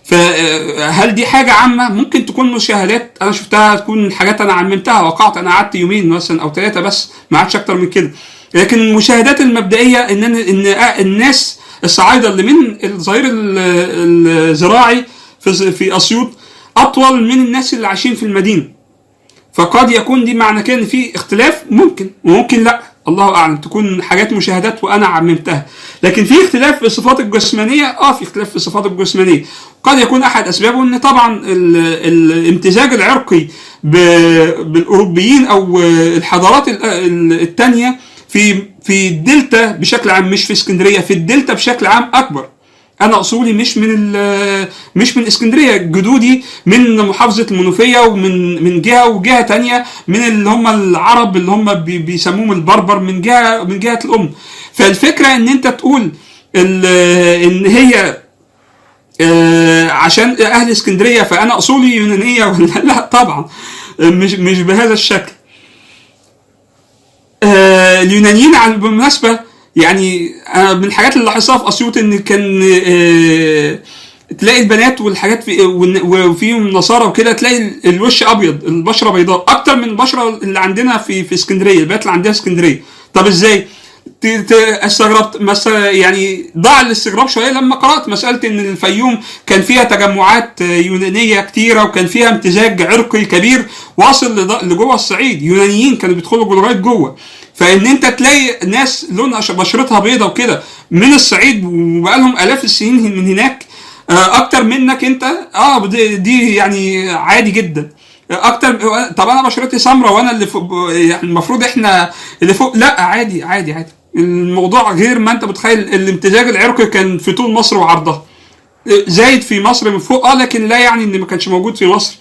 فهل دي حاجه عامه ممكن تكون مشاهدات انا شفتها تكون حاجات انا عممتها وقعت انا قعدت يومين مثلا او ثلاثه بس ما عادش اكتر من كده لكن المشاهدات المبدئيه ان أنا ان الناس الصعايده اللي من الظهير ال- الزراعي في في اسيوط اطول من الناس اللي عايشين في المدينه فقد يكون دي معنى كده ان في اختلاف ممكن وممكن لا الله اعلم تكون حاجات مشاهدات وانا عممتها لكن في اختلاف في الصفات الجسمانيه اه في اختلاف في الصفات الجسمانيه قد يكون احد اسبابه ان طبعا ال- الامتزاج العرقي ب- بالاوروبيين او الحضارات ال- ال- التانية في في الدلتا بشكل عام مش في اسكندريه في الدلتا بشكل عام اكبر انا اصولي مش من ال- مش من اسكندريه جدودي من محافظه المنوفيه ومن من جهه وجهه تانية من اللي هم العرب اللي هم بي- بيسموهم البربر من جهه من جهه الام فالفكره ان انت تقول ال- ان هي آه، عشان اهل اسكندريه فانا اصولي يونانيه ولا لا طبعا مش مش بهذا الشكل آه، اليونانيين على بالمناسبه يعني أنا من الحاجات اللي لاحظتها في اسيوط ان كان آه، تلاقي البنات والحاجات في والن- وفيهم نصارى وكده تلاقي الوش ابيض البشره بيضاء اكتر من البشره اللي عندنا في في اسكندريه البنات اللي عندنا في اسكندريه طب ازاي؟ ت- ت- استغربت مس يعني ضاع الاستغراب شويه لما قرات مساله ان الفيوم كان فيها تجمعات يونانيه كتيره وكان فيها امتزاج عرقي كبير واصل لض- لجوه الصعيد يونانيين كانوا بيدخلوا لغايه جوه فان انت تلاقي ناس لون أش- بشرتها بيضه وكده من الصعيد وبقالهم الاف السنين من هناك آه، اكتر منك انت اه دي, دي يعني عادي جدا اكتر طب انا بشرتي سمراء وانا اللي فوق يعني المفروض احنا اللي فوق لا عادي عادي عادي الموضوع غير ما انت متخيل الامتزاج العرقي كان في طول مصر وعرضها زايد في مصر من فوق اه لكن لا يعني ان ما كانش موجود في مصر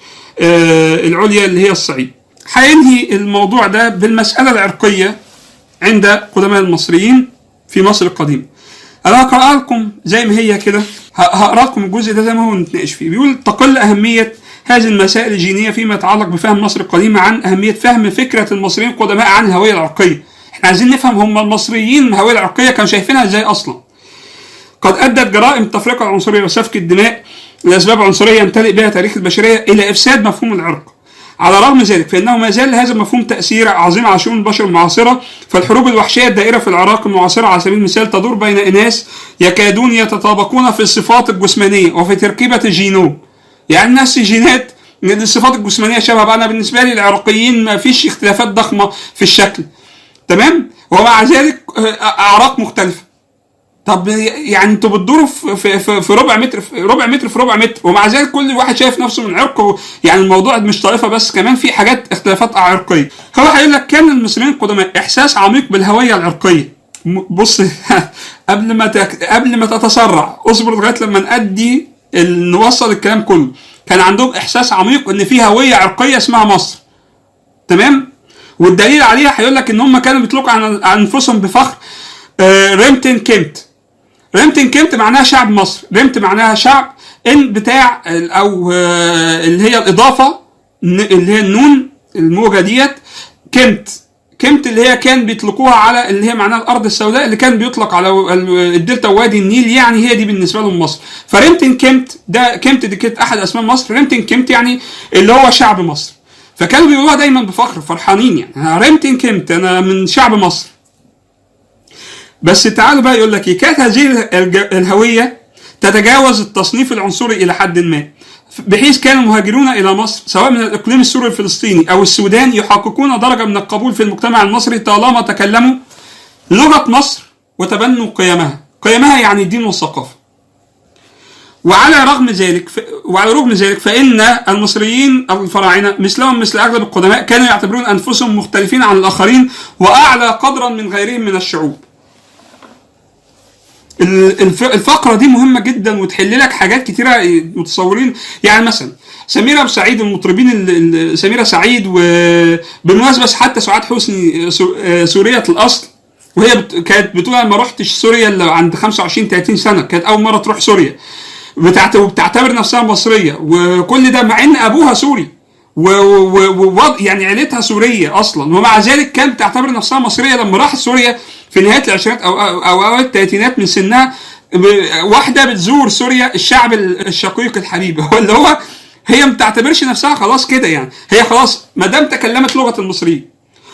آه العليا اللي هي الصعيد هينهي الموضوع ده بالمسألة العرقية عند قدماء المصريين في مصر القديمة انا هقرا لكم زي ما هي كده ه- هقرا لكم الجزء ده زي ما هو نتناقش فيه بيقول تقل اهميه هذه المسائل الجينيه فيما يتعلق بفهم مصر القديمه عن اهميه فهم فكره المصريين القدماء عن الهويه العرقيه احنا عايزين نفهم هم المصريين الهويه العرقيه كانوا شايفينها ازاي اصلا قد ادت جرائم التفرقه العنصريه وسفك الدماء لاسباب عنصريه يمتلئ بها تاريخ البشريه الى افساد مفهوم العرق على الرغم من ذلك فانه ما زال هذا المفهوم تاثير عظيم على شؤون البشر المعاصره فالحروب الوحشيه الدائره في العراق المعاصره على سبيل المثال تدور بين اناس يكادون يتطابقون في الصفات الجسمانيه وفي تركيبه الجينوم يعني نفس الجينات من الصفات الجسمانيه شبه بعض. انا بالنسبه لي العراقيين ما فيش اختلافات ضخمه في الشكل تمام ومع ذلك آه، اعراق مختلفه طب يعني انتوا بتدوروا في, في, في, في ربع متر في ربع متر في ربع متر ومع ذلك كل واحد شايف نفسه من عرقه يعني الموضوع مش طائفه بس كمان في حاجات اختلافات عرقيه هو هيقول لك كان المصريين القدماء احساس عميق بالهويه العرقيه م- بص قبل ما تك... قبل ما تتسرع اصبر لغايه لما نأدي ال- نوصل الكلام كله كان عندهم احساس عميق ان في هويه عرقيه اسمها مصر تمام والدليل عليها هيقول لك ان هم كانوا بيطلقوا عن عن انفسهم بفخر آه، ريمتن كيمت ريمتن كيمت معناها شعب مصر ريمت معناها شعب ان بتاع ال- او آه، اللي هي الاضافه ن- اللي هي النون الموجه ديت كيمت كيمت اللي هي كان بيطلقوها على اللي هي معناها الارض السوداء اللي كان بيطلق على ال- الدلتا ووادي النيل يعني هي دي بالنسبه لهم مصر فريمتن كيمت ده كيمت دي كانت احد اسماء مصر ريمتن كيمت يعني اللي هو شعب مصر فكانوا بيقولوها دايما بفخر فرحانين يعني أنا ريمتن كيمت انا من شعب مصر بس تعالوا بقى يقول لك إيه، كانت هذه الج- الهويه تتجاوز التصنيف العنصري الى حد ما بحيث كان المهاجرون الى مصر سواء من الاقليم السوري الفلسطيني او السودان يحققون درجه من القبول في المجتمع المصري طالما تكلموا لغه مصر وتبنوا قيمها قيمها يعني الدين والثقافه وعلى رغم ذلك ف... وعلى رغم ذلك فإن المصريين الفراعنة مثلهم مثل أغلب القدماء كانوا يعتبرون أنفسهم مختلفين عن الآخرين وأعلى قدرا من غيرهم من الشعوب. ال- الف- الفقرة دي مهمة جدا وتحل لك حاجات كتيرة متصورين يعني مثلا سميرة أبو سعيد المطربين ال- ال- سميرة سعيد وبالمناسبة حتى سعاد حسني سو- آه، سورية الأصل وهي بت... كانت بتقول أنا ما رحتش سوريا إلا عند 25 30 سنة كانت أول مرة تروح سوريا بتعت... وبتعتبر نفسها مصريه وكل ده مع ان ابوها سوري و... و... و... يعني عيلتها سوريه اصلا ومع ذلك كانت بتعتبر نفسها مصريه لما راحت سوريا في نهايه العشرينات او او أو اوائل الثلاثينات من سنها ب... واحده بتزور سوريا الشعب الشقيق الحبيب هو اللي هو هي ما بتعتبرش نفسها خلاص كده يعني هي خلاص ما دام تكلمت لغه المصريين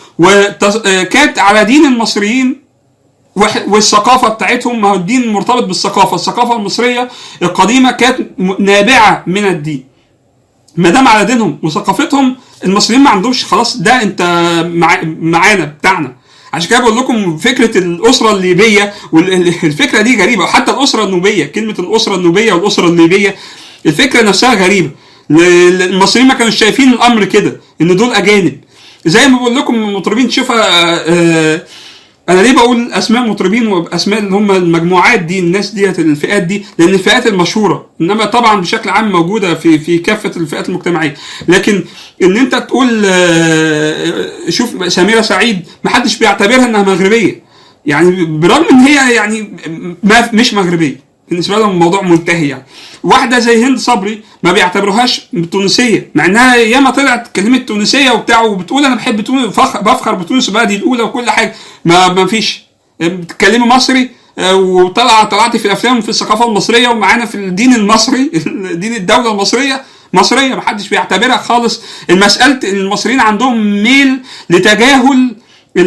وكانت على دين المصريين وح- والثقافه بتاعتهم ما هو الدين مرتبط بالثقافه، الثقافه المصريه القديمه كانت م- نابعه من الدين. ما دام على دينهم وثقافتهم المصريين ما عندهمش خلاص ده انت مع معانا بتاعنا. عشان كده بقول لكم فكره الاسره الليبيه والفكره دي غريبه وحتى الاسره النوبيه كلمه الاسره النوبيه والاسره الليبيه الفكره نفسها غريبه. ل- ل- المصريين ما كانوش شايفين الامر كده ان دول اجانب. زي ما بقول لكم المطربين تشوفها آه، انا ليه بقول اسماء مطربين واسماء اللي هم المجموعات دي الناس ديت الفئات دي لان الفئات المشهوره انما طبعا بشكل عام موجوده في في كافه الفئات المجتمعيه لكن ان انت تقول آه، شوف سميره سعيد ما حدش بيعتبرها انها مغربيه يعني برغم ان هي يعني ما مش مغربيه بالنسبه لهم الموضوع منتهي يعني واحده زي هند صبري ما بيعتبروهاش تونسيه مع انها ياما طلعت كلمه تونسيه وبتاع وبتقول انا بحب تونس فخ- بفخر بتونس وبلدي الاولى وكل حاجه ما ما فيش بتتكلمي مصري آه، وطلع طلعت في الافلام في الثقافه المصريه ومعانا في الدين المصري دين الدوله المصريه مصريه ما حدش بيعتبرها خالص المساله المصريين عندهم ميل لتجاهل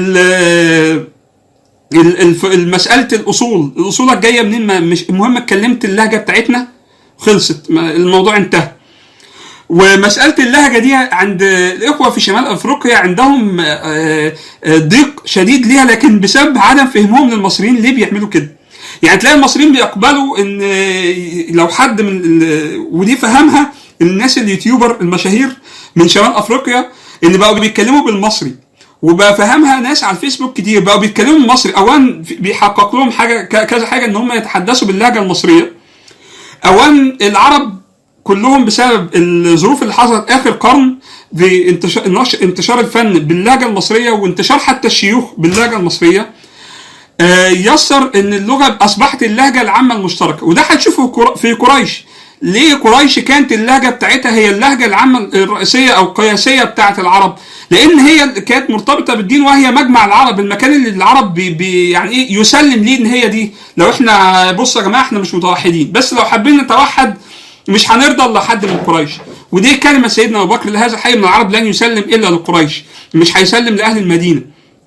ال- ال- الف- مساله الاصول الاصولك جايه منين ما مش المهم اتكلمت اللهجه بتاعتنا خلصت ما- الموضوع انتهى ومساله اللهجه دي عند الاخوه في شمال افريقيا عندهم آه، آه، ضيق شديد ليها لكن بسبب عدم فهمهم للمصريين ليه بيعملوا كده يعني تلاقي المصريين بيقبلوا ان آه، لو حد من ال- ودي فهمها الناس اليوتيوبر المشاهير من شمال افريقيا اللي بقوا بيتكلموا بالمصري وبقى فهمها ناس على الفيسبوك كتير بقوا بيتكلموا بالمصري اولا بيحقق لهم حاجه ك- كذا حاجه ان هم يتحدثوا باللهجه المصريه اولا العرب كلهم بسبب الظروف اللي حصلت اخر قرن بانتشار النش- انتشار الفن باللهجه المصريه وانتشار حتى الشيوخ باللهجه المصريه آه، يسر ان اللغه اصبحت اللهجه العامه المشتركه وده هتشوفه كر- في قريش ليه قريش كانت اللهجه بتاعتها هي اللهجه العامه الرئيسيه او القياسيه بتاعت العرب لان هي اللي كانت مرتبطه بالدين وهي مجمع العرب المكان اللي العرب بي بي يعني ايه يسلم ليه ان هي دي لو احنا بصوا يا جماعه احنا مش متوحدين بس لو حابين نتوحد مش هنرضى الا حد من قريش ودي كلمه سيدنا ابو بكر لهذا الحي من العرب لن يسلم الا لقريش مش هيسلم لاهل المدينه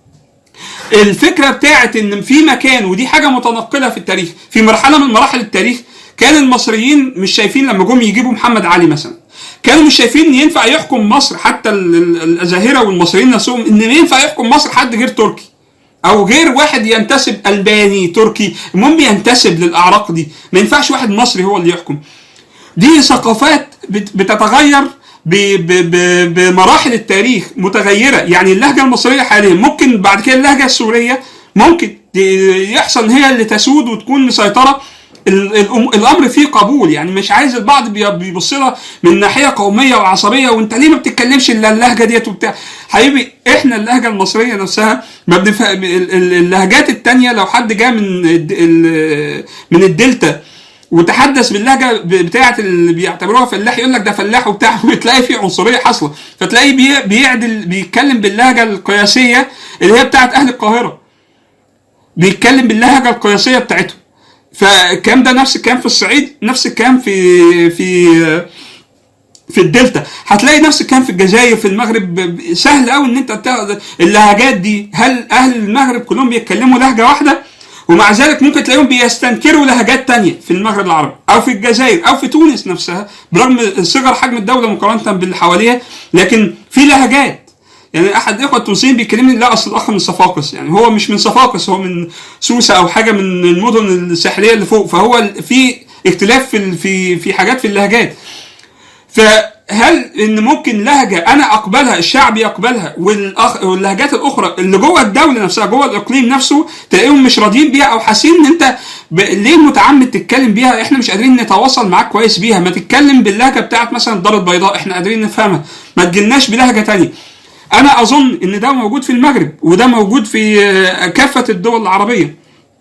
الفكره بتاعت ان في مكان ودي حاجه متنقله في التاريخ في مرحله من مراحل التاريخ كان المصريين مش شايفين لما جم يجيبوا محمد علي مثلا كانوا مش شايفين ان ينفع يحكم مصر حتى ال- ال- الازاهره والمصريين نفسهم ان ينفع يحكم مصر حد غير تركي او غير واحد ينتسب الباني تركي المهم ينتسب للاعراق دي ما ينفعش واحد مصري هو اللي يحكم دي ثقافات بت- بتتغير ب- ب- ب- بمراحل التاريخ متغيره يعني اللهجه المصريه حاليا ممكن بعد كده اللهجه السوريه ممكن ت- يحصل ان هي اللي تسود وتكون مسيطره ال- ال- الامر فيه قبول يعني مش عايز البعض بي- بيبص لها من ناحيه قوميه وعصبيه وانت ليه ما بتتكلمش الا اللهجه ديت وبتاع حبيبي احنا اللهجه المصريه نفسها ما بنف... ال- ال- اللهجات التانية لو حد جاء من الد- ال- من الدلتا وتحدث باللهجه ب- بتاعه اللي بيعتبروها فلاح يقول لك ده فلاح وبتاع وتلاقي في عنصريه حاصله فتلاقيه بي- بيعدل بيتكلم باللهجه القياسيه اللي هي بتاعه اهل القاهره بيتكلم باللهجه القياسيه بتاعتهم فالكلام ده نفس الكلام في الصعيد نفس الكلام في في في الدلتا هتلاقي نفس الكلام في الجزائر في المغرب ب- ب- سهل قوي ان انت تاخد اللهجات دي هل اهل المغرب كلهم بيتكلموا لهجه واحده ومع ذلك ممكن تلاقيهم بيستنكروا لهجات تانية في المغرب العربي او في الجزائر او في تونس نفسها برغم صغر حجم الدوله مقارنه باللي حواليها لكن في لهجات يعني احد الاخوه التونسيين بيكلمني لا اصل الاخ من صفاقس يعني هو مش من صفاقس هو من سوسه او حاجه من المدن الساحليه اللي فوق فهو في اختلاف في ال- في في حاجات في اللهجات فهل ان ممكن لهجه انا اقبلها الشعب يقبلها والأخ... واللهجات الاخرى اللي جوه الدوله نفسها جوه الاقليم نفسه تلاقيهم مش راضيين بيها او حاسين ان انت ب... ليه متعمد تتكلم بيها احنا مش قادرين نتواصل معاك كويس بيها ما تتكلم باللهجه بتاعت مثلا الدار البيضاء احنا قادرين نفهمها ما تجيلناش بلهجه تانية انا اظن ان ده موجود في المغرب وده موجود في آه، كافه الدول العربيه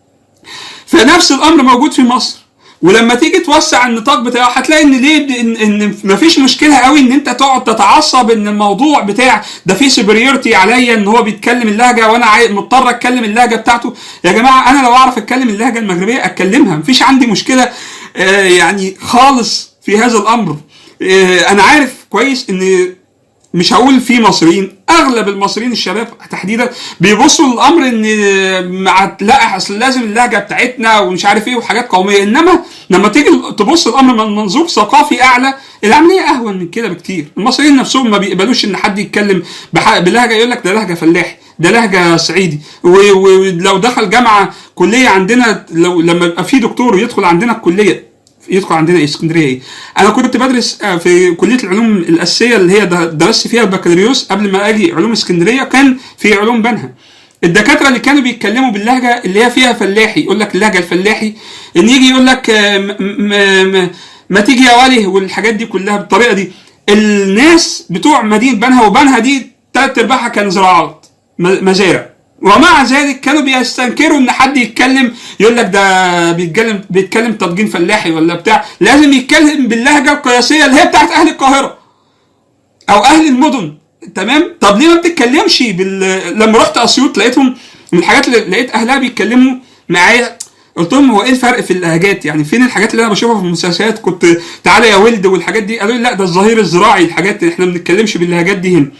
فنفس الامر موجود في مصر ولما تيجي توسع النطاق بتاعه هتلاقي ان ليه ان, إن مفيش مشكله قوي ان انت تقعد تتعصب ان الموضوع بتاع ده في سوبريورتي عليا ان هو بيتكلم اللهجه وانا عاي- مضطر اتكلم اللهجه بتاعته يا جماعه انا لو اعرف اتكلم اللهجه المغربيه اتكلمها مفيش عندي مشكله آه، يعني خالص في هذا الامر آه، انا عارف كويس ان مش هقول في مصريين اغلب المصريين الشباب تحديدا بيبصوا للامر ان مع لا اصل لازم اللهجه بتاعتنا ومش عارف ايه وحاجات قوميه انما لما تيجي تبص الامر من منظور ثقافي اعلى العمليه اهون من كده بكتير المصريين نفسهم ما بيقبلوش ان حد يتكلم بح- بلهجه يقول لك ده لهجه فلاحي ده لهجه صعيدي و- و- ولو دخل جامعه كليه عندنا لو لما يبقى في دكتور يدخل عندنا الكليه يدخل عندنا إيه؟ اسكندريه ايه انا كنت بدرس آه، في كليه العلوم الاساسيه اللي هي د- درست فيها البكالوريوس قبل ما اجي علوم اسكندريه كان في علوم بنها الدكاتره اللي كانوا بيتكلموا باللهجه اللي هي فيها فلاحي يقول لك اللهجه الفلاحي ان يجي يقول لك آه، م- م- م- ما تيجي يا والي والحاجات دي كلها بالطريقه دي الناس بتوع مدينه بنها وبنها دي تلات ارباعها كان زراعات م- مزارع ومع ذلك كانوا بيستنكروا ان حد يتكلم يقول لك ده بيتكلم بيتكلم تضجين فلاحي ولا بتاع لازم يتكلم باللهجه القياسيه اللي هي بتاعت اهل القاهره او اهل المدن تمام طب ليه ما بتتكلمش بال... لما رحت اسيوط لقيتهم من الحاجات اللي لقيت اهلها بيتكلموا معايا قلت لهم هو ايه الفرق في اللهجات يعني فين الحاجات اللي انا بشوفها في المسلسلات كنت تعالى يا ولد والحاجات دي قالوا لي لا ده الظهير الزراعي الحاجات احنا ما بنتكلمش باللهجات دي هنا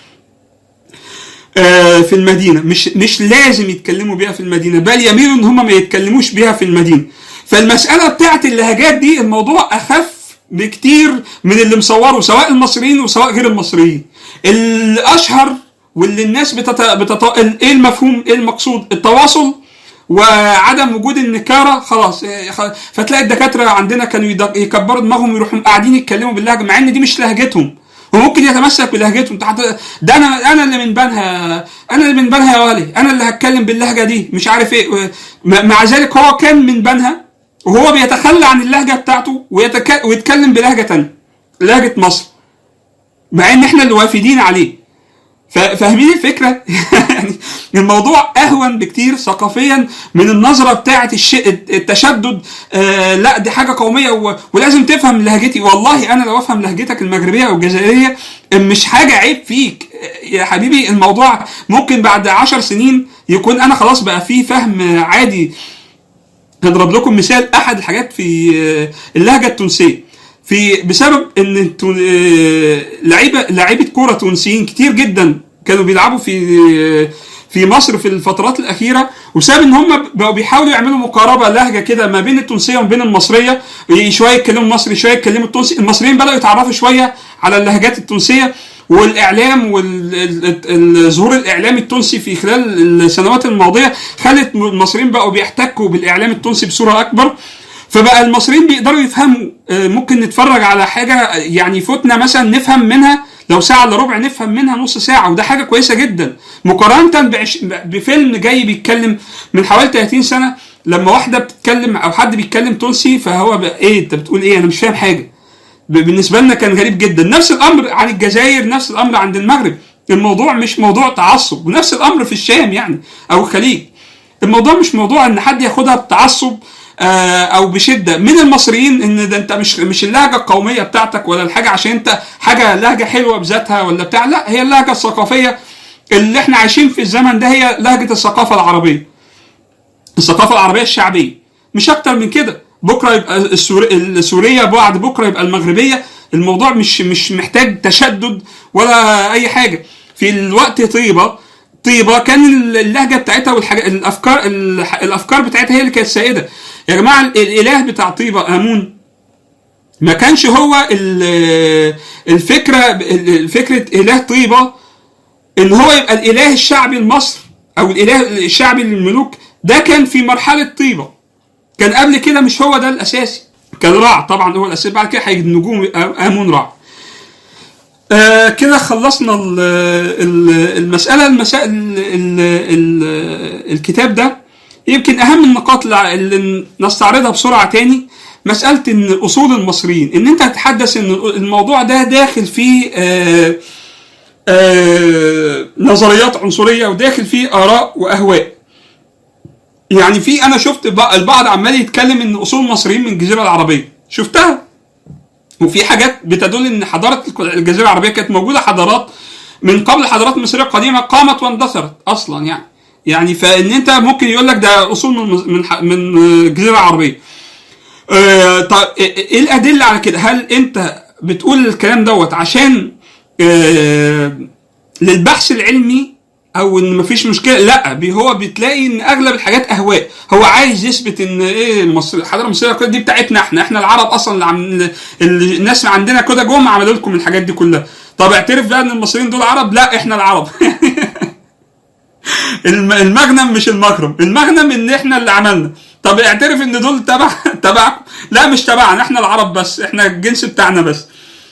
آه، في المدينه مش مش لازم يتكلموا بيها في المدينه بل يميلوا ان هم ما يتكلموش بيها في المدينه فالمساله بتاعت اللهجات دي الموضوع اخف بكتير من اللي مصوره سواء المصريين وسواء غير المصريين الاشهر واللي الناس بتت... بتت... ايه المفهوم ايه المقصود التواصل وعدم وجود النكاره خلاص إيه، خ- فتلاقي الدكاتره عندنا كانوا يد- يكبروا دماغهم ويروحوا قاعدين يتكلموا باللهجه مع ان دي مش لهجتهم وممكن يتمسك بلهجتهم تحت ده انا انا اللي من بنها انا اللي من بنها يا ولي انا اللي هتكلم باللهجه دي مش عارف ايه و- م- مع ذلك هو كان من بنها وهو بيتخلى عن اللهجه بتاعته ويتك... ويتكلم بلهجه تانية لهجه مصر مع ان احنا اللي وافدين عليه فا- فاهمين الفكره؟ يعني الموضوع اهون بكتير ثقافيا من النظره بتاعه الش... التشدد آه لا دي حاجه قوميه و... ولازم تفهم لهجتي والله انا لو افهم لهجتك المغربيه او الجزائريه مش حاجه عيب فيك يا حبيبي الموضوع ممكن بعد عشر سنين يكون انا خلاص بقى فيه فهم عادي هضرب لكم مثال احد الحاجات في آه، اللهجه التونسيه في بسبب ان التون- آه، لعيبه لعيبه كوره تونسيين كتير جدا كانوا بيلعبوا في آه، في مصر في الفترات الاخيره وبسبب ان هم بقوا بيحاولوا يعملوا مقاربه لهجه كده ما بين التونسيه وما بين المصريه شويه يتكلموا مصري شويه يتكلموا التونسي المصريين بداوا يتعرفوا شويه على اللهجات التونسيه والاعلام والظهور الاعلامي التونسي في خلال السنوات الماضيه خلت المصريين بقوا بيحتكوا بالاعلام التونسي بصوره اكبر فبقى المصريين بيقدروا يفهموا آه، ممكن نتفرج على حاجه يعني يفوتنا مثلا نفهم منها لو ساعه الا ربع نفهم منها نص ساعه وده حاجه كويسه جدا مقارنه بعش... بفيلم جاي بيتكلم من حوالي 30 سنه لما واحده بتتكلم او حد بيتكلم تونسي فهو بقى ايه انت بتقول ايه انا مش فاهم حاجه ب- بالنسبه لنا كان غريب جدا نفس الامر عن الجزائر نفس الامر عند المغرب الموضوع مش موضوع تعصب ونفس الامر في الشام يعني او الخليج الموضوع مش موضوع ان حد ياخدها بتعصب آه، او بشده من المصريين ان ده انت مش مش اللهجه القوميه بتاعتك ولا الحاجه عشان انت حاجه لهجه حلوه بذاتها ولا بتاع لا هي اللهجه الثقافيه اللي احنا عايشين في الزمن ده هي لهجه الثقافه العربيه الثقافه العربيه الشعبيه مش اكتر من كده بكره يبقى السوري السوريه بعد بكره يبقى المغربيه الموضوع مش مش محتاج تشدد ولا اي حاجه في الوقت طيبه طيبه كان اللهجه بتاعتها والحاجة الافكار الافكار بتاعتها هي اللي كانت سائده يا جماعه الاله بتاع طيبه امون ما كانش هو ال- الفكره فكره اله طيبه ان هو يبقى الاله الشعبي لمصر او الاله الشعبي للملوك ده كان في مرحله طيبه كان قبل كده مش هو ده الاساسي كان رع طبعا هو الاساسي بعد كده هيجي النجوم امون رع آه كده خلصنا ال ال المساله المسائل ال ال الكتاب ده يمكن اهم النقاط اللي- اللي نستعرضها بسرعه تاني مساله ان اصول المصريين ان انت تتحدث ان الموضوع ده داخل فيه آه آه نظريات عنصريه وداخل فيه اراء واهواء يعني في انا شفت بق- البعض عمال يتكلم ان اصول المصريين من الجزيره العربيه شفتها وفي حاجات بتدل ان حضاره الجزيره العربيه كانت موجوده حضارات من قبل الحضارات المصريه القديمه قامت واندثرت اصلا يعني يعني فان انت ممكن يقول لك ده اصول من من ح- من الجزيره العربيه آه، طب ايه الادله على كده هل انت بتقول الكلام دوت عشان آه، للبحث العلمي او ان مفيش مشكله لا بي- هو بتلاقي ان اغلب الحاجات اهواء هو عايز يثبت ان ايه مصر الحضاره المصريه كده دي بتاعتنا احنا احنا العرب اصلا اللي عم اللي الناس عندنا كده جم عملوا لكم الحاجات دي كلها طب اعترف بقى ان المصريين دول عرب لا احنا العرب الم- المغنم مش المكرم المغنم ان احنا اللي عملنا طب اعترف ان دول تبع تبعكم لا مش تبعنا احنا العرب بس احنا الجنس بتاعنا بس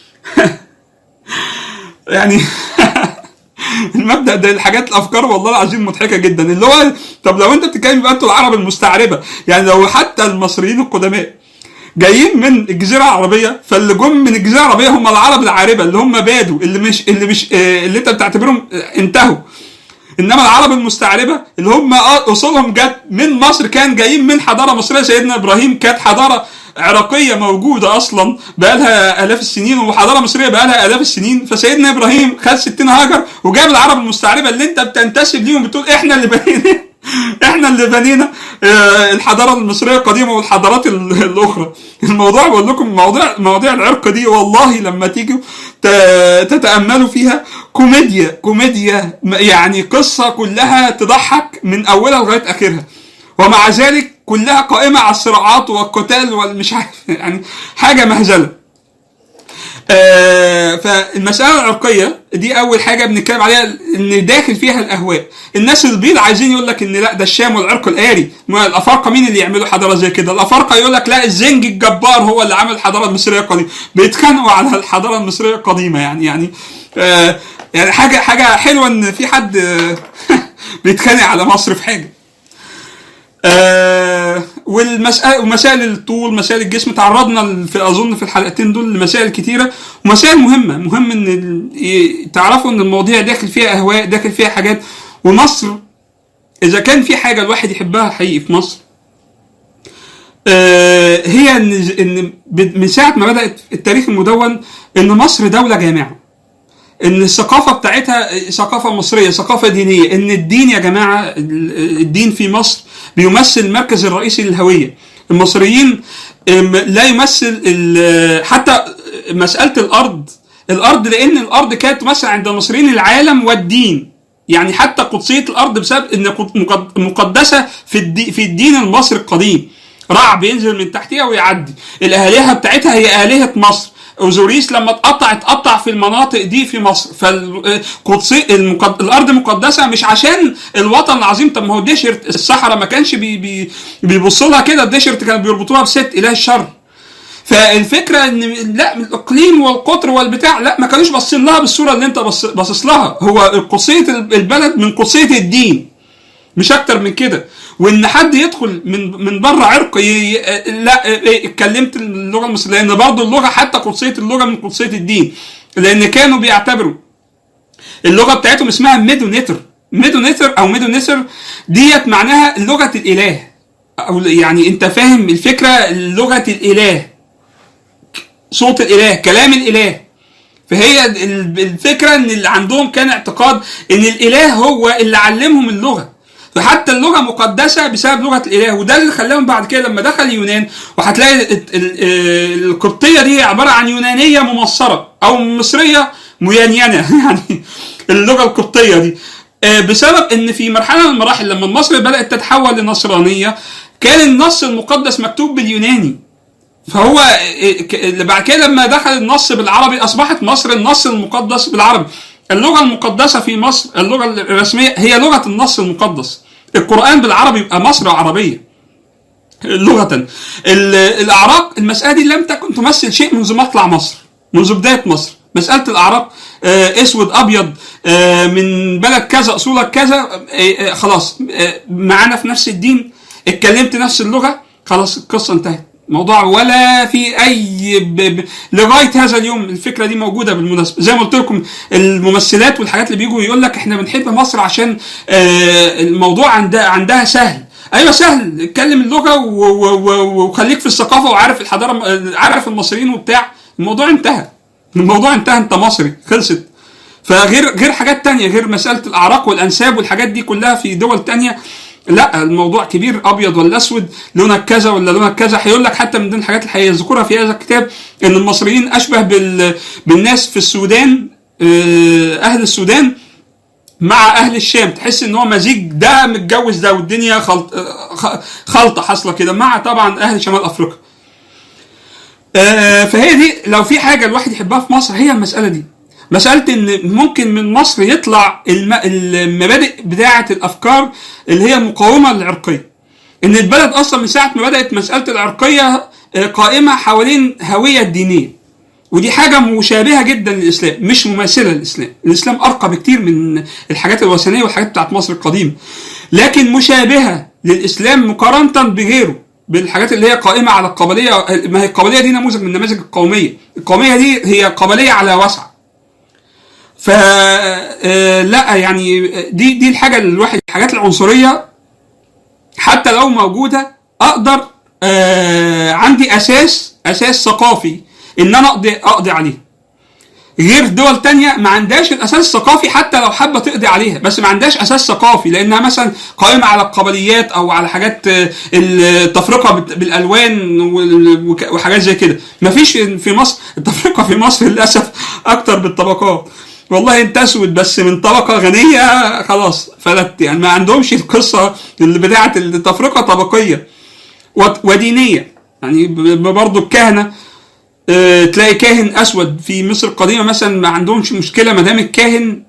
يعني المبدا ده الحاجات الافكار والله العظيم مضحكه جدا اللي هو طب لو انت بتتكلم يبقى انتوا العرب المستعربه يعني لو حتى المصريين القدماء جايين من الجزيره العربيه فاللي جم من الجزيره العربيه هم العرب العاربه اللي هم بادوا اللي مش اللي مش آه، اللي انت بتعتبرهم آه، انتهوا انما العرب المستعربه اللي هم اصولهم جت من مصر كان جايين من حضاره مصريه سيدنا ابراهيم كانت حضاره عراقيه موجوده اصلا بقالها الاف السنين وحضاره مصريه بقالها الاف السنين فسيدنا ابراهيم خد 60 هاجر وجاب العرب المستعربه اللي انت بتنتسب ليهم بتقول احنا اللي بنينا احنا اللي بنينا آه، الحضاره المصريه القديمه والحضارات ال- الاخرى الموضوع بقول لكم مواضيع مواضيع العرق دي والله لما تيجوا ت- تتاملوا فيها كوميديا كوميديا م- يعني قصه كلها تضحك من اولها لغايه اخرها ومع ذلك كلها قائمه على الصراعات والقتال والمش عارف يعني حاجه مهزله آه، فالمسألة العرقية دي أول حاجة بنتكلم عليها إن داخل فيها الأهواء، الناس البيض عايزين يقول لك إن لا ده الشام والعرق الآري، ما الأفارقة مين اللي يعملوا حضارة زي كده؟ الأفارقة يقول لك لا الزنج الجبار هو اللي عمل الحضارة المصرية القديمة، بيتخانقوا على الحضارة المصرية القديمة يعني يعني آه يعني حاجة حاجة حلوة إن في حد آه، بيتخانق على مصر في حاجة. آه والمسائل ومسائل الطول مسائل الجسم تعرضنا ل- في اظن في الحلقتين دول لمسائل كتيره ومسائل مهمه مهم ان ال- ي- تعرفوا ان المواضيع داخل فيها اهواء داخل فيها حاجات ومصر اذا كان في حاجه الواحد يحبها حقيقي في مصر آه هي ان ان ب- من ساعه ما بدات التاريخ المدون ان مصر دوله جامعه ان الثقافه بتاعتها ثقافه مصريه ثقافه دينيه ان الدين يا جماعه ال- الدين في مصر بيمثل المركز الرئيسي للهويه المصريين أم، لا يمثل ال- حتى مساله الارض الارض لان الارض كانت تمثل عند المصريين العالم والدين يعني حتى قدسيه الارض بسبب ان قد- مقد- مقدسه في الدي في الدين المصري القديم رع بينزل من تحتها ويعدي الالهه بتاعتها هي الهه مصر اوزوريس لما اتقطع اتقطع في المناطق دي في مصر فالقدسي المقد... الارض مقدسه مش عشان الوطن العظيم طب ما هو ديشرت الصحراء ما كانش بي... بي... بيبص لها كده الديشرت كانوا بيربطوها بست اله الشر فالفكره ان لا الاقليم والقطر والبتاع لا ما كانوش باصين لها بالصوره اللي انت بص- باصص لها هو قدسيه البلد من قدسيه الدين مش اكتر من كده وان حد يدخل من من بره عرق ي... لا إيه، اتكلمت اللغه المصريه لان برضه اللغه حتى قدسيه اللغه من قدسيه الدين لان كانوا بيعتبروا اللغه بتاعتهم اسمها ميدونيتر ميدونيتر او ميدونيتر ديت معناها لغه الاله او يعني انت فاهم الفكره لغه الاله صوت الاله كلام الاله فهي ال- الفكره ان اللي عندهم كان اعتقاد ان الاله هو اللي علمهم اللغه فحتى اللغه مقدسه بسبب لغه الاله وده اللي خلاهم بعد كده لما دخل اليونان وهتلاقي ال- ال- ال- القبطيه دي عباره عن يونانيه ممصره او مصريه ميانينه يعني اللغه القبطيه دي آه، بسبب ان في مرحله من المراحل لما مصر بدات تتحول لنصرانيه كان النص المقدس مكتوب باليوناني فهو ك- اللي بعد كده لما دخل النص بالعربي اصبحت مصر النص المقدس بالعربي اللغه المقدسه في مصر اللغه الرسميه هي لغه النص المقدس القران بالعربي يبقى مصر عربيه لغه ال- الاعراق المساله دي لم تكن تمثل شيء منذ مطلع مصر منذ بدايه مصر مساله الاعراق آه، اسود ابيض آه، من بلد كذا اصولك كذا آه، آه، خلاص آه، معانا في نفس الدين اتكلمت نفس اللغه خلاص القصه انتهت موضوع ولا في اي ب... ب... لغايه هذا اليوم الفكره دي موجوده بالمناسبه زي ما قلت لكم الممثلات والحاجات اللي بيجوا يقول لك احنا بنحب مصر عشان آه الموضوع عندها عندها سهل ايوه سهل اتكلم اللغه و- و- و- وخليك في الثقافه وعارف الحضاره عارف المصريين وبتاع الموضوع انتهى الموضوع انتهى انت مصري خلصت فغير غير حاجات تانية غير مسألة الأعراق والأنساب والحاجات دي كلها في دول تانية لا الموضوع كبير أبيض ولا أسود لونك كذا ولا لونك كذا هيقول لك حتى من ضمن الحاجات اللي هيذكرها في هذا الكتاب إن المصريين أشبه بال... بالناس في السودان آه، أهل السودان مع اهل الشام تحس ان هو مزيج ده متجوز ده والدنيا خلط آه، خ- خلطه حاصله كده مع طبعا اهل شمال افريقيا آه، فهي دي لو في حاجه الواحد يحبها في مصر هي المساله دي مساله ان ممكن من مصر يطلع الم- المبادئ بتاعه الافكار اللي هي المقاومه للعرقيه ان البلد اصلا من ساعه ما بدات مساله العرقيه آه، قائمه حوالين هويه دينيه ودي حاجة مشابهة جدا للإسلام مش مماثلة للإسلام الإسلام أرقى بكتير من الحاجات الوثنية والحاجات بتاعت مصر القديمة لكن مشابهة للإسلام مقارنة بغيره بالحاجات اللي هي قائمة على القبلية ما هي القبلية دي نموذج من نماذج القومية القومية دي هي قبلية على وسع ف آه، لا يعني دي دي الحاجة اللي الواحد الحاجات العنصرية حتى لو موجودة أقدر آه عندي أساس أساس ثقافي إن أنا أقضي أقضي عليه غير دول تانية ما عندهاش الاساس الثقافي حتى لو حابه تقضي عليها بس ما عندهاش اساس ثقافي لانها مثلا قائمه على القبليات او على حاجات آه، التفرقه بت- بالالوان وال- وك- وحاجات زي كده ما فيش في مصر التفرقه في مصر للاسف اكتر بالطبقات والله انت اسود بس من طبقه غنيه خلاص فلت يعني ما عندهمش القصه اللي بتاعه التفرقه طبقيه وت- ودينيه يعني ب- ب- برضه الكهنه آه، تلاقي كاهن اسود في مصر القديمه مثلا ما عندهمش مشكله ما دام الكاهن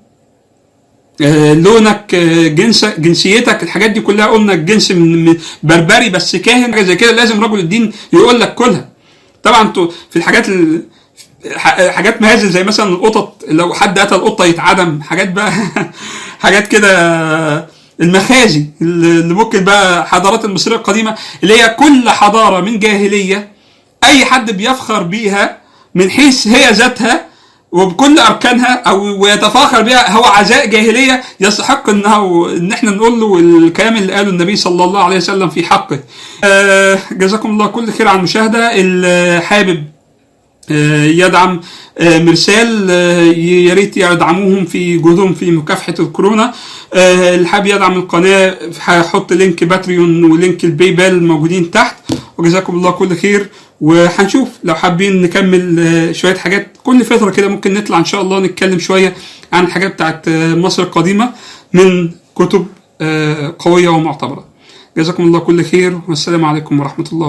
آه، لونك آه، جنس جنسيتك الحاجات دي كلها قلنا الجنس من من بربري بس كاهن حاجه زي كده لازم رجل الدين يقول لك كلها طبعا انتوا في الحاجات ال- ح- حاجات مهازل زي مثلا القطط لو حد قتل قطه يتعدم حاجات بقى حاجات كده المخازي اللي ممكن بقى حضارات المصريه القديمه اللي هي كل حضاره من جاهليه اي حد بيفخر بيها من حيث هي ذاتها وبكل اركانها او ويتفاخر بها هو عزاء جاهليه يستحق انه ان احنا نقول له الكلام اللي قاله النبي صلى الله عليه وسلم في حقه. آه جزاكم الله كل خير على المشاهده اللي حابب آه، يدعم آه، مرسال آه، يا ريت يدعموهم في جهودهم في مكافحه الكورونا آه، اللي حابب يدعم القناه هحط لينك باتريون ولينك الباي بال موجودين تحت وجزاكم الله كل خير وهنشوف لو حابين نكمل آه، شويه حاجات كل فتره كده ممكن نطلع ان شاء الله نتكلم شويه عن الحاجات بتاعت آه، مصر القديمه من كتب آه، قويه ومعتبره جزاكم الله كل خير والسلام عليكم ورحمه الله